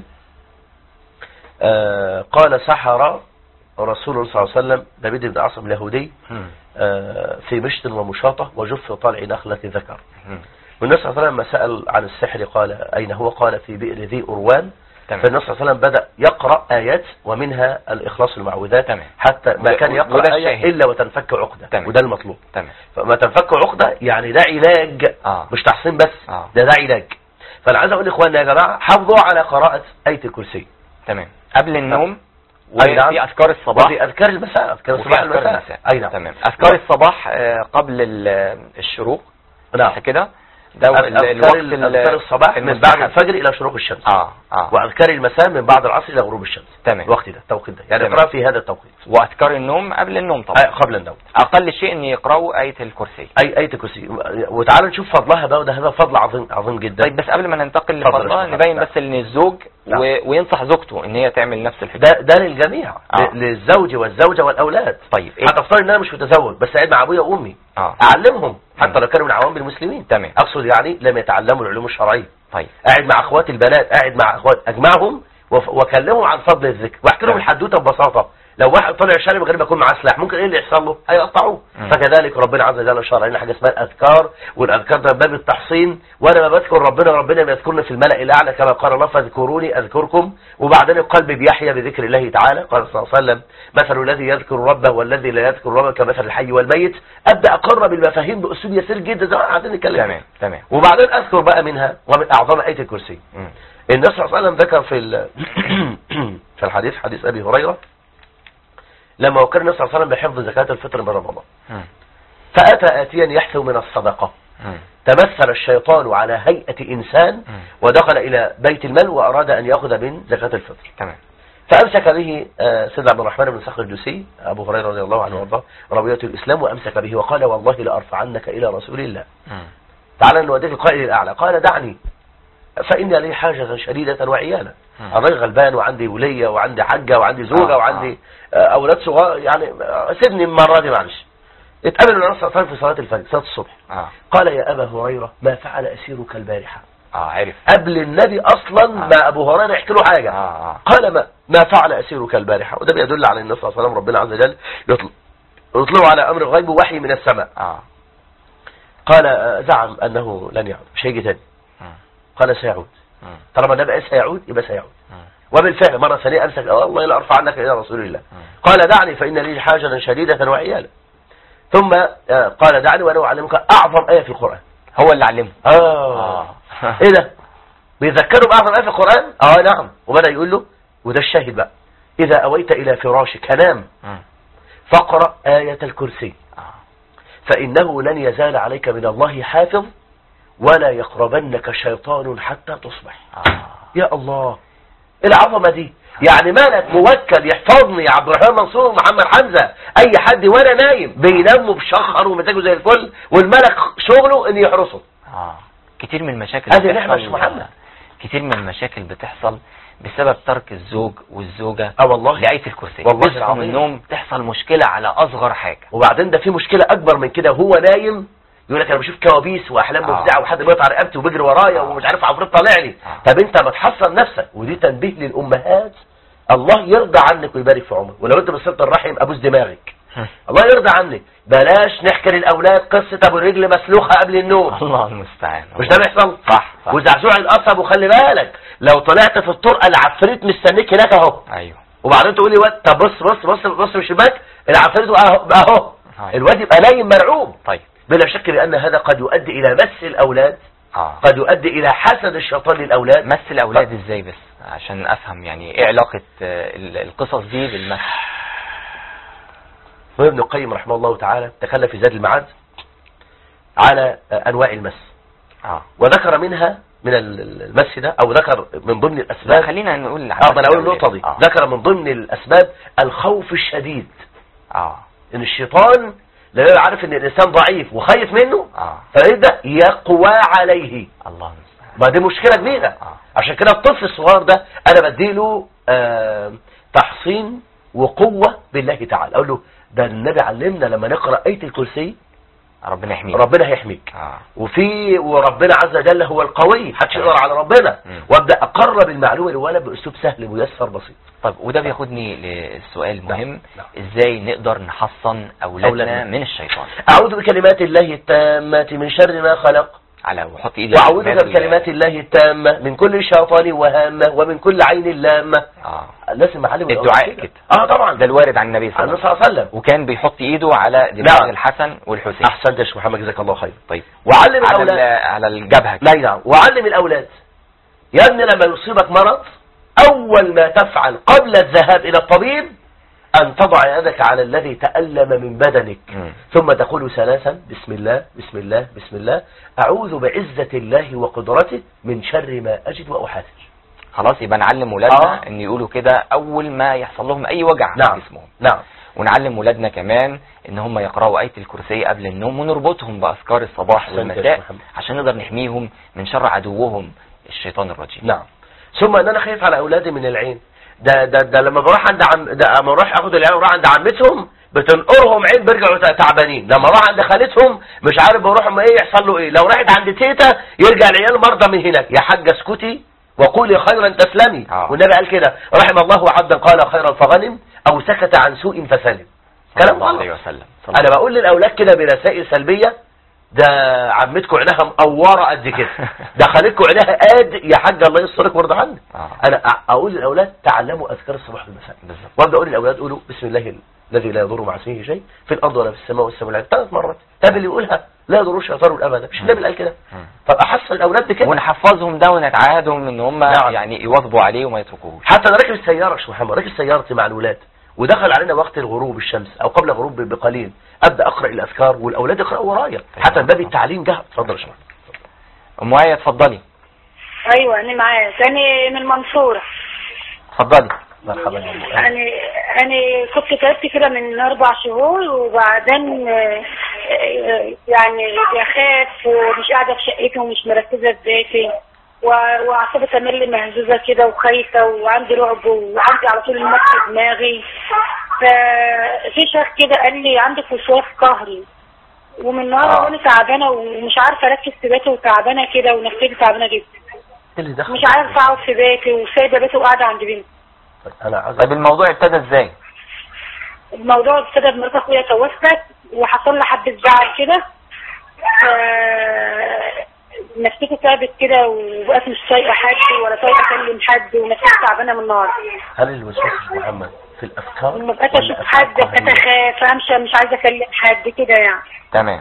آه قال سحر رسول الله صلى الله عليه وسلم لبيد بن الأعصم اليهودي مم. آه في مشط ومشاطة وجف طلع نخلة ذكر مم. والنبي صلى الله عليه وسلم لما سأل عن السحر قال أين هو قال في بئر ذي أروان تمام فالنبي صلى الله عليه وسلم بدأ يقرأ آيات ومنها الإخلاص المعوذات تمام. حتى ما وده- كان وده يقرأ آية الشاهد. إلا وتنفك عقدة تمام. وده المطلوب تمام فما تنفك عقدة يعني ده علاج اه مش تحسين بس اه ده ده علاج فانا عايز اقول لاخواننا يا جماعه حافظوا على قراءه ايه الكرسي تمام قبل النوم أي نعم. وفي أذكار الصباح وفي اذكار المساء اذكار وفي الصباح أذكار المساء المساء اي نعم تمام أذكار الصباح آه، قبل ال- الشروق نعم صح كده ده ال- أذكار الوقت ال- ال- أذكار الصباح من بعد المستحب. الفجر إلى شروق الشمس اه اه وأذكار المساء من بعد العصر إلى غروب الشمس تمام الوقت ده التوقيت ده يعني تمام. اقرأ في هذا التوقيت واذكار النوم قبل النوم طبعا آه، قبل النوم اقل شيء ان يقراوا ايه الكرسي أي أي كرسي وتعالوا نشوف فضلها بقى وده هذا فضل عظيم عظيم جدا طيب بس قبل ما ننتقل اتفضل يا لفضلها شيخ نبين محمد. بس ان الزوج نعم. و... وينصح زوجته ان هي تعمل نفس الحكايه ده ده للجميع آه. ل- للزوج والزوجة والأولاد طيب ايه هتفترض ان انا مش متزوج بس قاعد مع ابويا وامي اه اعلمهم حتى مم. لو كانوا من عوام المسلمين تمام اقصد يعني لم يتعلموا العلوم الشرعيه طيب قاعد مع اخواتي البنات قاعد مع اخوات اجمعهم وف- واكلمهم عن فضل الذكر واحكي لهم تمام. الحدوته ببساطه لو واحد طلع شارب من غير ما يكون معاه سلاح ممكن ايه اللي يحصل له هيقطعوه مم. فكذلك ربنا عز وجل شرع لنا حاجه اسمها الاذكار والاذكار ده باب التحصين وانا ما بذكر ربنا ربنا بيذكرني في الملا الاعلى كما قال الله فاذكروني اذكركم وبعدين القلب بيحيا بذكر الله تعالى قال صلى الله عليه وسلم مثل الذي يذكر ربه والذي لا يذكر ربه كمثل الحي والميت ابدا اقرب المفاهيم باسلوب يسير جدا زي ما احنا قاعدين نتكلم تمام تمام وبعدين اذكر بقى منها ومن اعظم ايه الكرسي مم. النبي صلى الله عليه وسلم ذكر في ال- في الحديث حديث ابي هريره لما وكر النبي صلى الله عليه وسلم بحفظ زكاه الفطر من رمضان مم. فاتى اتيا يحثو من الصدقه مم. تمثل الشيطان على هيئه انسان مم. ودخل الى بيت المال واراد ان ياخذ من زكاه الفطر تمام فامسك به آه، سيدنا عبد الرحمن بن صخر الدوسي ابو هريره رضي الله عنه وارضاه ربيعه الاسلام وامسك به وقال والله لارفعنك الى رسول الله مم. تعالى نوديك القائل الأعلى قال دعني فإن لي حاجة شديدة وعيانا مم. الراجل غلبان وعندي ولية وعندي حجة وعندي زوجة آه، وعندي آه، أولاد صغار يعني آه، سيبني المرة دي معلش اتقابلوا النبي صلى الله عليه وسلم في صلاة الفجر صلاة الصبح اه قال يا أبا هريرة ما فعل أسيرك البارحة اه عرف قبل النبي أصلا آه. ما أبو هريرة يحكي له حاجة اه اه قال ما ما فعل أسيرك البارحة وده بيدل على أن النبي صلى الله عليه وسلم ربنا عز وجل يطلع يطلع على أمر غيب وحي من السماء اه قال آه، زعم أنه لن يعود مش هيجي تاني مم. قال سيعود مم. طالما النبي قال سيعود يبقى سيعود مم. وبالفعل مرة ثانية أمسك آه، والله لا أرفع عنك إلى رسول الله مم. قال دعني فإن لي حاجة شديدة وعيالا ثم آه، قال دعني وأنا أعلمك أعظم آية في القرآن هو اللي علمه آه إيه ده بيذكروا بأعظم آية في القرآن آه نعم وبدأ يقول له وده الشاهد بقى إذا أويت إلى فراشك نام مم. فاقرأ آية الكرسي اه فإنه لن يزال عليك من الله حافظ ولا يقربنك شيطان حتى تصبح اه يا الله إيه العظمة دي يعني مالك موكل يحفظني يا عبد الرحمن منصور ومحمد حمزة اي حد وانا نايم بينام وبشخر ومزاجه زي الفل والملك شغله ان يحرسه اه كتير من المشاكل هذه نعمة بتحصل- يا محمد. كتير من المشاكل بتحصل بسبب ترك الزوج والزوجة اه والله لآية الكرسي والله يصحوا العظيم. من النوم تحصل مشكلة على أصغر حاجة وبعدين ده في مشكلة اكبر من كده وهو نايم يقول لك انا بشوف كوابيس واحلام آه. مفزعه وحد بيقطع رقبتي وبيجري ورايا آه. ومش عارف عفريت طالع لي آه. طب انت ما تحصن نفسك ودي تنبيه للامهات الله يرضى عنك ويبارك في عمرك ولو انت بصلت الرحم ابوس دماغك الله يرضى عنك بلاش نحكي للاولاد قصه ابو الرجل مسلوخه قبل النوم الله المستعان مش ده بيحصل صح صح وزعزوع القصب وخلي بالك لو طلعت في الطرقه العفريت مستنيك هناك اهو ايوه وبعدين تقول لي واد طب بص بص بص بص من الشباك العفريت اهو اهو أيوة. الواد يبقى نايم مرعوب طيب بلا شك بان هذا قد يؤدي الى مس الاولاد اه قد يؤدي الى حسد الشيطان للاولاد مس الأولاد ازاي بس عشان أفهم يعني ايه علاقة آه، ال- القصص دي بالمس وابن القيم رحمه الله تعالى تكلم في زاد المعاد على انواع المس اه وذكر منها من ال- المس ده او ذكر من ضمن لا الاسباب خلينا نقول اه ما انا اقول النقطه دي اه ذكر من ضمن الاسباب الخوف الشديد اه ان الشيطان لا يبقى عارف ان الانسان ضعيف وخايف منه اه فيبدا يقوى عليه الله المستعان ما دي مشكله كبيره اه عشان كده الطفل الصغير ده انا بديله آه تحصين وقوه بالله تعالى اقول له ده النبي علمنا لما نقرا ايه الكرسي ربنا يحميك ربنا هيحميك اه وفي وربنا عز وجل هو القوي محدش يقدر على ربنا مم. وابدا اقرب المعلومه للولد باسلوب سهل ميسر بسيط طب وده بياخدني للسؤال المهم نعم. ازاي نقدر نحصن اولادنا أولادنا. من الشيطان اعوذ بكلمات الله التامه من شر ما خلق على وحط ايدي على واعوذ باب بك ال- بكلمات الله التامه من كل شيطان وهامه ومن كل عين لامه اه لازم معلم الدعاء كده. اه طبعا ده الوارد عن النبي صلى عن الله النبي عليه صلى الله عليه وسلم وسلم وكان بيحط ايده على دماغ نعم. الحسن والحسين احسنت يا شيخ محمد جزاك الله خير طيب وعلم على ال- الاولاد على الجبهه كده. لا نعم وعلم الاولاد يا ابني لما يصيبك مرض اول ما تفعل قبل الذهاب الى الطبيب أن تضع يدك على الذي تألم من بدنك مم. ثم تقول ثلاثا بسم الله بسم الله بسم الله أعوذ بعزة الله وقدرته من شر ما أجد وأحاذر خلاص يبقى نعلم ولادنا آه. ان يقولوا كده اول ما يحصل لهم اي وجع نعم في جسمهم نعم ونعلم ولادنا كمان ان هم يقرأوا آية الكرسي قبل النوم ونربطهم بأذكار الصباح أحسنت يا والمساء شيخ محمد. عشان نقدر نحميهم من شر عدوهم الشيطان الرجيم نعم ثم ان انا خايف على اولادي من العين ده ده ده لما بروح عند عم ده لما اروح اخد العيال واروح عند عمتهم بتنقرهم عين بيرجعوا تع- تعبانين لما اروح عند خالتهم مش عارف بروح ما ايه يحصل له ايه لو راحت عند تيتا يرجع العيال مرضى من هناك يا حاجه اسكتي وقولي خيرا تسلمي آه. والنبي قال كده رحم الله عبدا قال خيرا فغنم او سكت عن سوء فسلم صلى كلام الله غلط عليه وسلم صلى انا بقول للاولاد كده برسائل سلبيه ده عمتكم عينها مقوره قد كده ده خالتكم عينها قد يا حاج الله يسترك ويرضى عنك آه. انا أ- اقول للاولاد تعلموا اذكار الصباح والمساء بالظبط وابدا اقول للاولاد قولوا بسم الله الذي لا يضر مع اسمه شيء في الارض ولا في السماء والسماء والارض ثلاث مرات طب اللي يقولها لا يضر الشيطان ابدا مش النبي اللي قال كده مم. طب احصل الاولاد بكده ونحفظهم ده ونتعاهدهم ان هم نعم. يعني يواظبوا عليه وما يتركوهوش حتى انا راكب السياره يا شيخ محمد راكب سيارتي مع الولاد ودخل علينا وقت الغروب الشمس او قبل الغروب بقليل ابدا اقرا الاذكار والاولاد يقراوا ورايا حتى باب التعليم جه اتفضل يا شيخ محمد. ام آية اتفضلي ايوه انا معاك انا من المنصوره اتفضلي مرحبا يا أم آية. انا انا كنت تعبت كده من اربع شهور وبعدين آه، آه، يعني بخاف ومش قاعده في شقتي ومش مركزه في بيتي و- واعصابي تملي مهزوزه كده وخايفه وعندي رعب وعندي على طول المس في دماغي ففي شيخ كده قال لي عندك وسواس قهري ومن النهارده آه. وانا تعبانه ومش عارفه اركز في بيتي وتعبانه كده ونفسيتي تعبانه جدا إيه اللي دخل مش عارفه اقعد في بيتي وسايبه بيتي وقاعده عند بنتي طيب انا عايز طيب الموضوع ابتدى ازاي الموضوع ابتدى بمرات اخويا توفت وحصل لي حبه زعل كده ف نفسيتي تعبت كده وبقيت مش طايقه حد ولا طايقه اكلم حد ونفسيتي تعبانه من النهار هل الوسواس يا شيخ محمد في الافكار لما بقيت ولا اشوف أفعال حد بقيت قهرية؟ اخاف امشي مش عايزه اكلم حد كده يعني تمام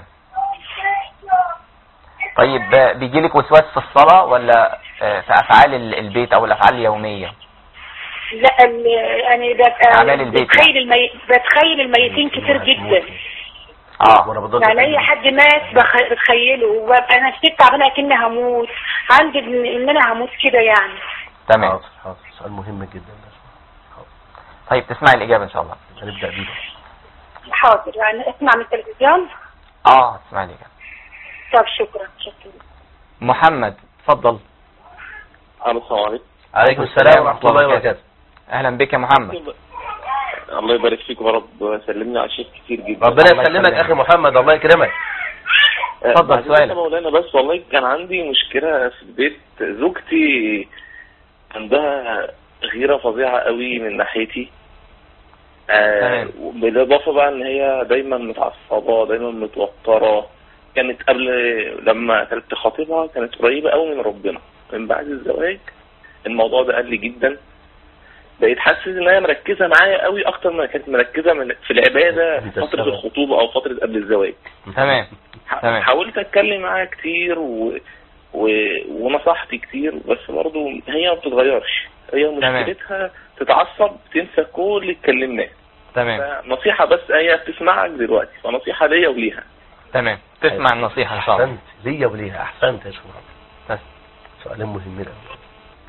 طيب بيجي لك وسواس في الصلاة ولا آه، في افعال ال- البيت او الافعال اليومية لا ال- يعني ببقى أعمال البيت بتخيل المي... بتخيل الميتين كتير جدا اه وانا بضل يعني اي حد مات بخ... بتخيله وببقى نفسيتي تعبانه اكني هموت عندي ان إن انا هموت كده يعني تمام حاضر حاضر سؤال مهم جدا ده طيب تسمعي الاجابة ان شاء الله هنبدا بيه حاضر يعني اسمع من التلفزيون اه تسمعي الاجابة طب شكرا شكرا محمد اتفضل الو السلام عليكم عليكم السلام ورحمه الله وبركاته اهلا بك يا محمد الله يبارك فيك يا رب وسلمنا على شيخ كتير جدا ربنا الله يسلمك يسلمك. اخي محمد الله يكرمك آه، اتفضل بعد سؤالك. كده مولانا بس والله كان عندي مشكلة في البيت زوجتي عندها غيرة فظيعة قوي من ناحيتي آه تمام. بالإضافة بقى إن هي دايما متعصبة دايما متوترة كانت قبل لما كانت خطيبها كانت قريبة قوي من ربنا من بعد الزواج الموضوع ده قل جدا بقيت حاسس ان هي مركزه معايا قوي اكتر ما كانت مركزه من في العباده في انت فتره السبب. الخطوبه او فتره قبل الزواج تمام ح- تمام. حاولت اتكلم معاها كتير و... و... ونصحت كتير بس برضه هي ما بتتغيرش هي تمام. مشكلتها تتعصب تنسى كل اللي اتكلمناه تمام فنصيحه بس هي بتسمعك دلوقتي فنصيحه ليا وليها تمام تسمع النصيحة ان شاء الله احسنت ليا وليها احسنت يا شيخ محمد بس. سؤالين مهمين قوي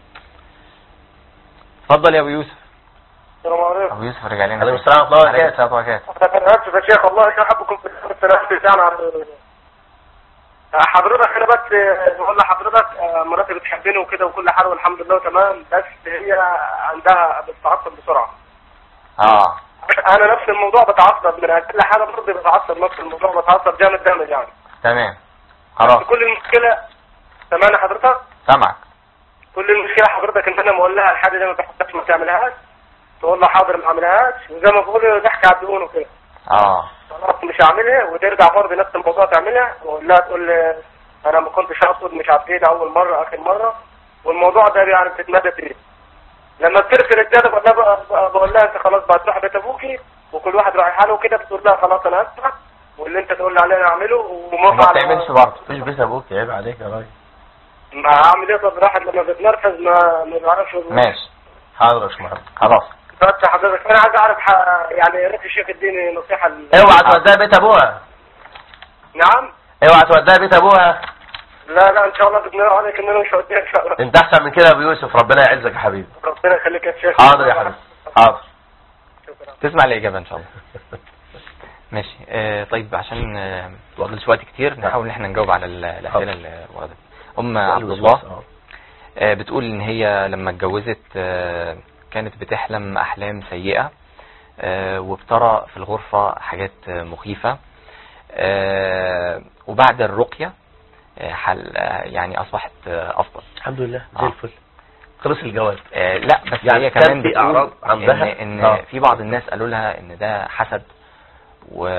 اتفضل يا ابو يوسف السلام عليكم ابو يوسف رجع لنا عليكم السلام ورحمه الله عليكم وبركاته السلام وبركاته انا اسف يا شيخ والله كان حبكم في التنافس يعني عن حضرتك انا بس بقول لحضرتك آه، مراتي بتحبني وكده وكل حاجه والحمد لله تمام بس هي عندها بتتعصب بسرعه اه انا نفس الموضوع بتعصب من كل حاجه برضه بتعصب نفس الموضوع بتعصب جامد جامد يعني تمام خلاص كل المشكله سامعني حضرتك سامعك كل المشكله حضرتك ان انا بقول لها الحاجه دي ما بحبهاش ما تعملهاش تقول لها حاضر ما اعملهاش وزي ما بقول ضحك على الدهون وكده اه خلاص مش هعملها وترجع برضه نفس الموضوع تعملها واقول لها تقول لي انا ما كنتش اقصد مش عارف ايه ده اول مره اخر مره والموضوع ده يعني بتتمدى فيه لما بترسل الجدل بقول لها بقى- بقول لها انت خلاص بقى تروح بيت ابوكي وكل واحد رايح حاله وكده بتقول لها خلاص انا اسمع واللي انت تقول لي عليه انا اعمله وما وما بتعملش برضه مش بيت ابوك عيب عليك يا راجل ما هعمل ايه طب الواحد لما بيتنرفز ما ما بيعرفش يقول. ماشي حاضر يا شيخ محمد خلاص بس حضرتك انا عايز اعرف ح- يعني يا ريت الشيخ يديني نصيحه ل- اوعى توديها بيت ابوها نعم اوعى توديها بيت ابوها لا لا ان شاء الله باذن الله عليك ان انا مش هوديها ان شاء الله انت احسن من كده يا ابو يوسف ربنا يعزك يا حبيبي ربنا يخليك يا شيخ حاضر يا حبيبي حاضر شكرا تسمع الإجابة إن شاء الله ماشي آه طيب عشان آه، مفضلش وقت كتير نحاول ان احنا نجاوب على ال- الأسئلة اللي وردت أم عبد الله آه، بتقول ان هي لما اتجوزت آه، كانت بتحلم احلام سيئة آه، وبترى في الغرفة حاجات آه، مخيفة آه، وبعد الرقية آه، حل آه، يعني اصبحت آه، افضل الحمد لله زي آه. الفل خلص الجواز آه، لا بس يعني هي كان كمان في بتقول أعراض عندها؟ ان, إن آه. في بعض الناس قالوا لها ان ده حسد و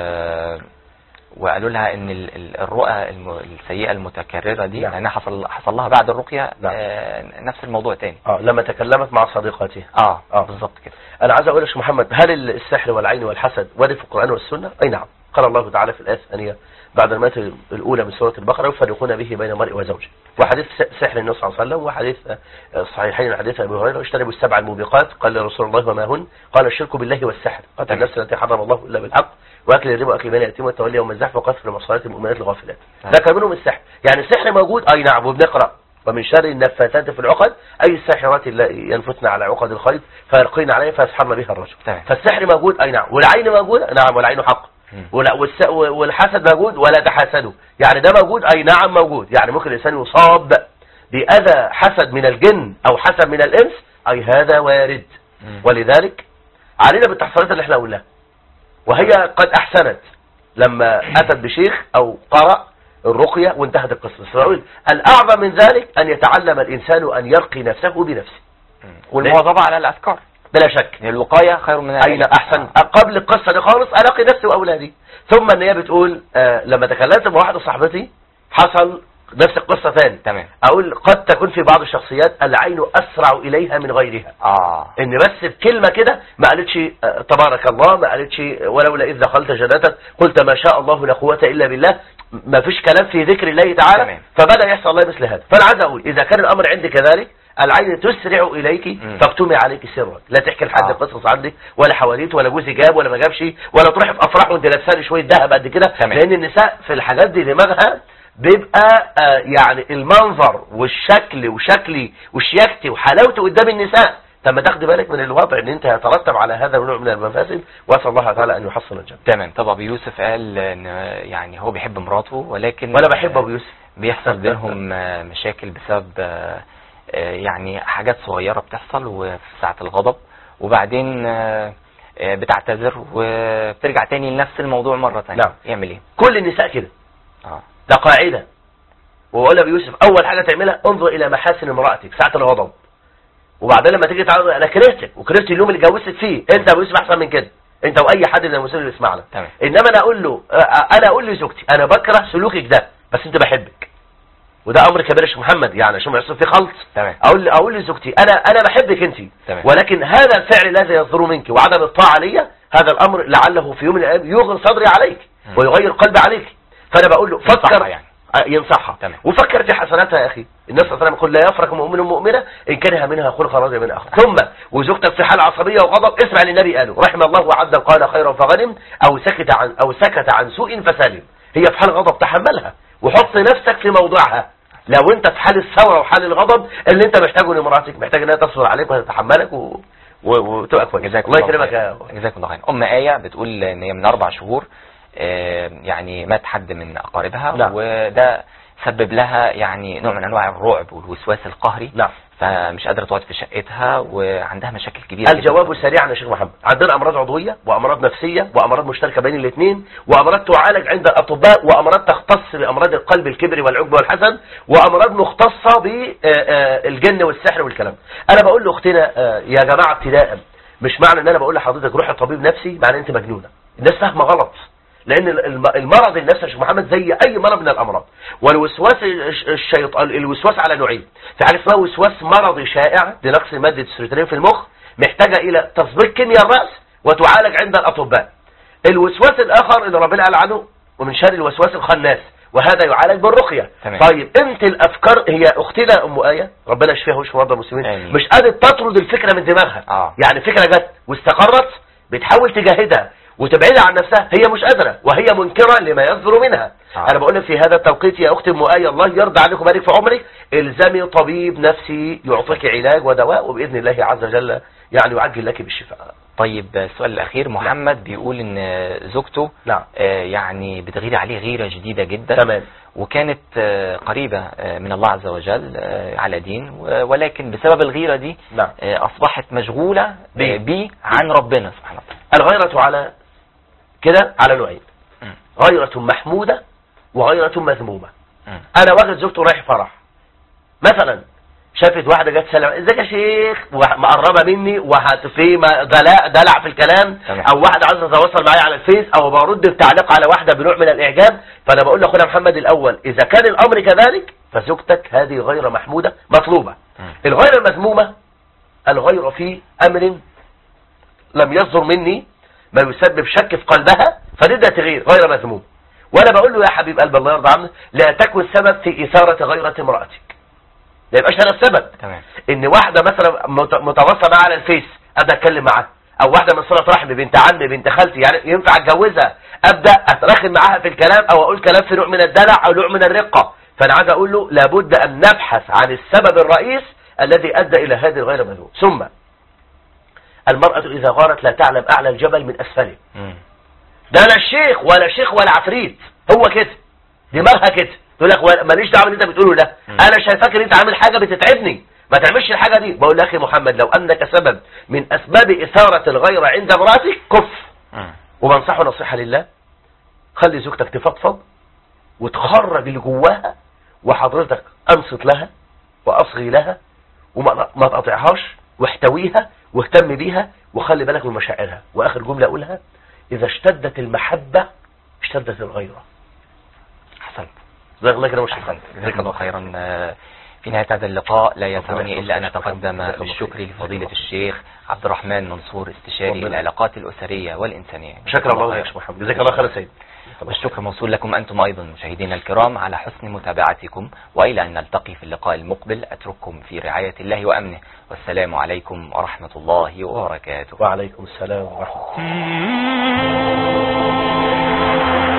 وقالوا لها ان ال- ال- الرؤى الم- السيئه المتكرره دي نعم. لانها حصل حصل لها بعد الرقيه نعم. آه، نفس الموضوع تاني اه لما تكلمت مع صديقاتها اه, آه. بالظبط كده انا عايز اقول لك يا شيخ محمد هل السحر والعين والحسد وارد في القران والسنه اي نعم قال الله تعالى في الايه الثانيه بعد المائة الاولى من سوره البقره يفرقون به بين المرء وزوجه وحديث س- سحر النبي صلى الله عليه وسلم وحديث آه، الصحيحين حديث ابي هريره اجتنبوا السبع الموبقات قال رسول الله وما هن قال الشرك بالله والسحر قتل تمام. النفس التي حرم الله الا بالحق واكل الربا واكل مال اليتيم والتولي يوم الزحف وقذف المصالات المؤمنات الغافلات تمام. ده كان منهم السحر يعني السحر موجود اي نعم وبنقرا ومن شر النفاثات في العقد اي الساحرات اللائي ينفتن على عقد الخيط فيلقين عليها فيسحرن بها الرجل تمام. فالسحر موجود اي نعم والعين موجوده نعم والعين حق مم. ولا- والس- والحسد موجود ولا تحاسدوا يعني ده موجود اي نعم موجود يعني ممكن الانسان يصاب باذى حسد من الجن او حسد من الانس اي هذا وارد مم. ولذلك علينا بالتحصيلات اللي احنا قلناها وهي قد احسنت لما اتت بشيخ او قرأ الرقية وانتهت القصة فأقول الأعظم من ذلك أن يتعلم الإنسان أن يرقي نفسه بنفسه مم. والمواظبه على الاذكار بلا شك يعني الوقايه خير من أين العلاج. أحسن قبل القصة دي خالص ألاقي نفسي وأولادي ثم أن هي بتقول آه لما تكلمت مع واحدة صاحبتي حصل نفس القصة ثاني تمام أقول قد تكون في بعض الشخصيات العين أسرع إليها من غيرها اه ان بس بكلمة كده ما قالتش آه، تبارك الله ما قالتش ولولا إذ دخلت جنتك قلت ما شاء الله لا قوة إلا بالله ما فيش كلام في ذكر الله تعالى تمام. فبدأ يحصل الله مثل هذا فأنا عايز أقول إذا كان الأمر عندك كذلك العين تسرع إليك مم. فاكتمي عليك سرك لا تحكي لحد آه. قصص عندك ولا حواديت ولا جوزي جاب ولا ما جابش ولا تروحي في أفراح وانت لابسه لي شوية ذهب قد كده تمام. لأن النساء في الحاجات دي دماغها بيبقى آه، يعني المنظر والشكل وشكلي وشياكتي وحلاوتي قدام النساء طب ما تاخدي بالك من الوضع ان انت هيترتب على هذا النوع من المفاسد واسال الله تعالى ان يحصن الجنه تمام طب ابو يوسف قال ان يعني هو بيحب مراته ولكن وانا بحب ابو يوسف بيحصل بينهم آه، مشاكل بسبب آه، آه، يعني حاجات صغيرة بتحصل وفي ساعة الغضب وبعدين آه، آه، بتعتذر وبترجع تاني لنفس الموضوع مرة تانية نعم. يعمل ايه؟ كل النساء كده اه ده قاعده وأقول ابو يوسف اول حاجه تعملها انظر الى محاسن امراتك ساعه الغضب وبعدين لما تيجي تعرض انا كرهتك وكرهت اليوم اللي اتجوزت فيه انت يا ابو يوسف احسن من كده انت واي حد من المسلمين اللي يسمعنا تمام انما انا اقول له آه، انا اقول لزوجتي انا بكره سلوكك ده بس انت بحبك وده امر كبير يا شيخ محمد يعني عشان ما يحصل فيه خلط تمام اقول اقول لزوجتي انا انا بحبك انت تمام. ولكن هذا الفعل الذي يصدر منك وعدم الطاعه لي هذا الامر لعله في يوم من الايام يغر صدري عليك مم. ويغير قلبي عليك فانا بقول له ينصحها فكر يعني. آه، ينصحها تمام. وفكر في حسناتها يا اخي النبي صلى الله عليه وسلم يقول لا يفرق مؤمن مؤمنه ان كره منها خلقا رضي من اخر ثم وزوجتك في حال عصبيه وغضب اسمع للنبي قاله رحم الله عبدا قال خيرا فغنم او سكت عن او سكت عن سوء فسلم هي في حال غضب تحملها وحط نفسك في موضعها لو انت في حال الثوره وحال الغضب اللي انت محتاجه لمراتك محتاج انها تصبر عليك وتتحملك و... و... وتبقى كويس جزاكم الله يكرمك خير. يا جزاكم الله خير ام ايه بتقول ان هي من اربع شهور آه، يعني مات حد من اقاربها نعم. وده سبب لها يعني نوع من انواع الرعب والوسواس القهري نعم فمش قادره تقعد في شقتها وعندها مشاكل كبيره الجواب جداً. سريعا يا شيخ محمد عندنا امراض عضويه وامراض نفسيه وامراض مشتركه بين الاثنين وامراض تعالج عند الاطباء وامراض تختص بامراض القلب الكبري والعجب والحسد وامراض مختصه بالجن والسحر والكلام انا بقول لاختنا آه، يا جماعه ابتداء مش معنى ان انا بقول لحضرتك روحي طبيب نفسي معنى انت مجنونه الناس فاهمه غلط لان الم- المرض النفسي يا شيخ محمد زي اي مرض من الامراض والوسواس الش- الشيطان الوسواس على نوعين في حاجه اسمها وسواس مرضي شائع لنقص ماده السيروتونين في المخ محتاجه الى تظبيط كيمياء الراس وتعالج عند الاطباء الوسواس الاخر اللي ربنا قال عنه ومن شر الوسواس الخناس وهذا يعالج بالرقية تمام. طيب انت الافكار هي اختنا ام ايه ربنا يشفيها ويشفي مرضى المسلمين آمين. مش قادره تطرد الفكره من دماغها آه. يعني فكره جت واستقرت بتحاول تجاهدها وتبعدها عن نفسها هي مش قادره وهي منكره لما يصدر منها آه. انا بقول لك في هذا التوقيت يا اختي ام ايه الله يرضى عنك ويبارك في عمرك الزمي طبيب نفسي يعطيك علاج ودواء وباذن الله عز وجل يعني يعجل لك بالشفاء طيب السؤال الأخير محمد بيقول إن زوجته نعم آه، يعني بتغير عليه غيرة جديدة جدا تمام وكانت آه، قريبة آه، من الله عز وجل آه، على دين و- ولكن بسبب الغيرة دي نعم آه، أصبحت مشغولة آه، بيه. بيه عن ربنا سبحانه وتعالى الغيرة على كده على نوعين مم. غيرة محمودة وغيرة مذمومة مم. انا واخد زوجته رايح فرح مثلا شافت واحده جت سلام ازيك يا شيخ مقربه مني وهتفي دلع دلع في الكلام تمام. او واحده عايزه تتواصل معايا على الفيس او برد بتعليق على واحده بنوع من الاعجاب فانا بقول لاخونا محمد الاول اذا كان الامر كذلك فزوجتك هذه غير محموده مطلوبه مم. الغير المذمومه الغير في امر لم يصدر مني ما يسبب شك في قلبها فدي ده تغيير غير مذموم وانا بقول له يا حبيب قلب الله يرضى عنك لا تكن سبب في اثاره غيره امراتك ما يبقاش انا السبب تمام ان واحده مثلا مت- متواصله معاها على الفيس ابدا اتكلم معاها او واحده من صله رحم بنت عمي بنت خالتي يعني ينفع اتجوزها ابدا اترخم معاها في الكلام او اقول كلام في نوع من الدلع او نوع من الرقه فانا عايز اقول له لابد ان نبحث عن السبب الرئيس الذي ادى الى هذه الغير مذموم ثم المراه اذا غارت لا تعلم اعلى الجبل من اسفله مم. ده لا الشيخ ولا شيخ ولا عفريت هو كده دماغها كده تقول لك ولا- ماليش دعوه باللي انت بتقوله ده مم. انا شايفاك ان انت عامل حاجه بتتعبني ما تعملش الحاجه دي بقول لاخي محمد لو انك سبب من اسباب اثاره الغيره عند امراتك كف مم. وبنصحه نصيحه لله خلي زوجتك تفضفض وتخرج اللي جواها وحضرتك انصت لها واصغي لها وما ما تقاطعهاش واحتويها واهتم بيها وخلي بالك من مشاعرها واخر جمله اقولها اذا اشتدت المحبه اشتدت الغيره أحسنت جزاك الله كده مش أحسنت جزاك الله خيرا آه، في نهاية هذا اللقاء لا يسعني ربنا إلا أن يحفظك. أتقدم جزاك الله بالشكر خير. لفضيلة الشيخ عبد الرحمن منصور استشاري ربنا- العلاقات الأسرية والإنسانية شكرا الله يا شيخ محمد جزاك الله خير يا سيد والشكر موصول لكم أنتم أيضا مشاهدينا الكرام على حسن متابعتكم وإلى أن نلتقي في اللقاء المقبل أترككم في رعاية الله وأمنه والسلام عليكم ورحمة الله وبركاته وعليكم السلام ورحمه الله Mm-hmm.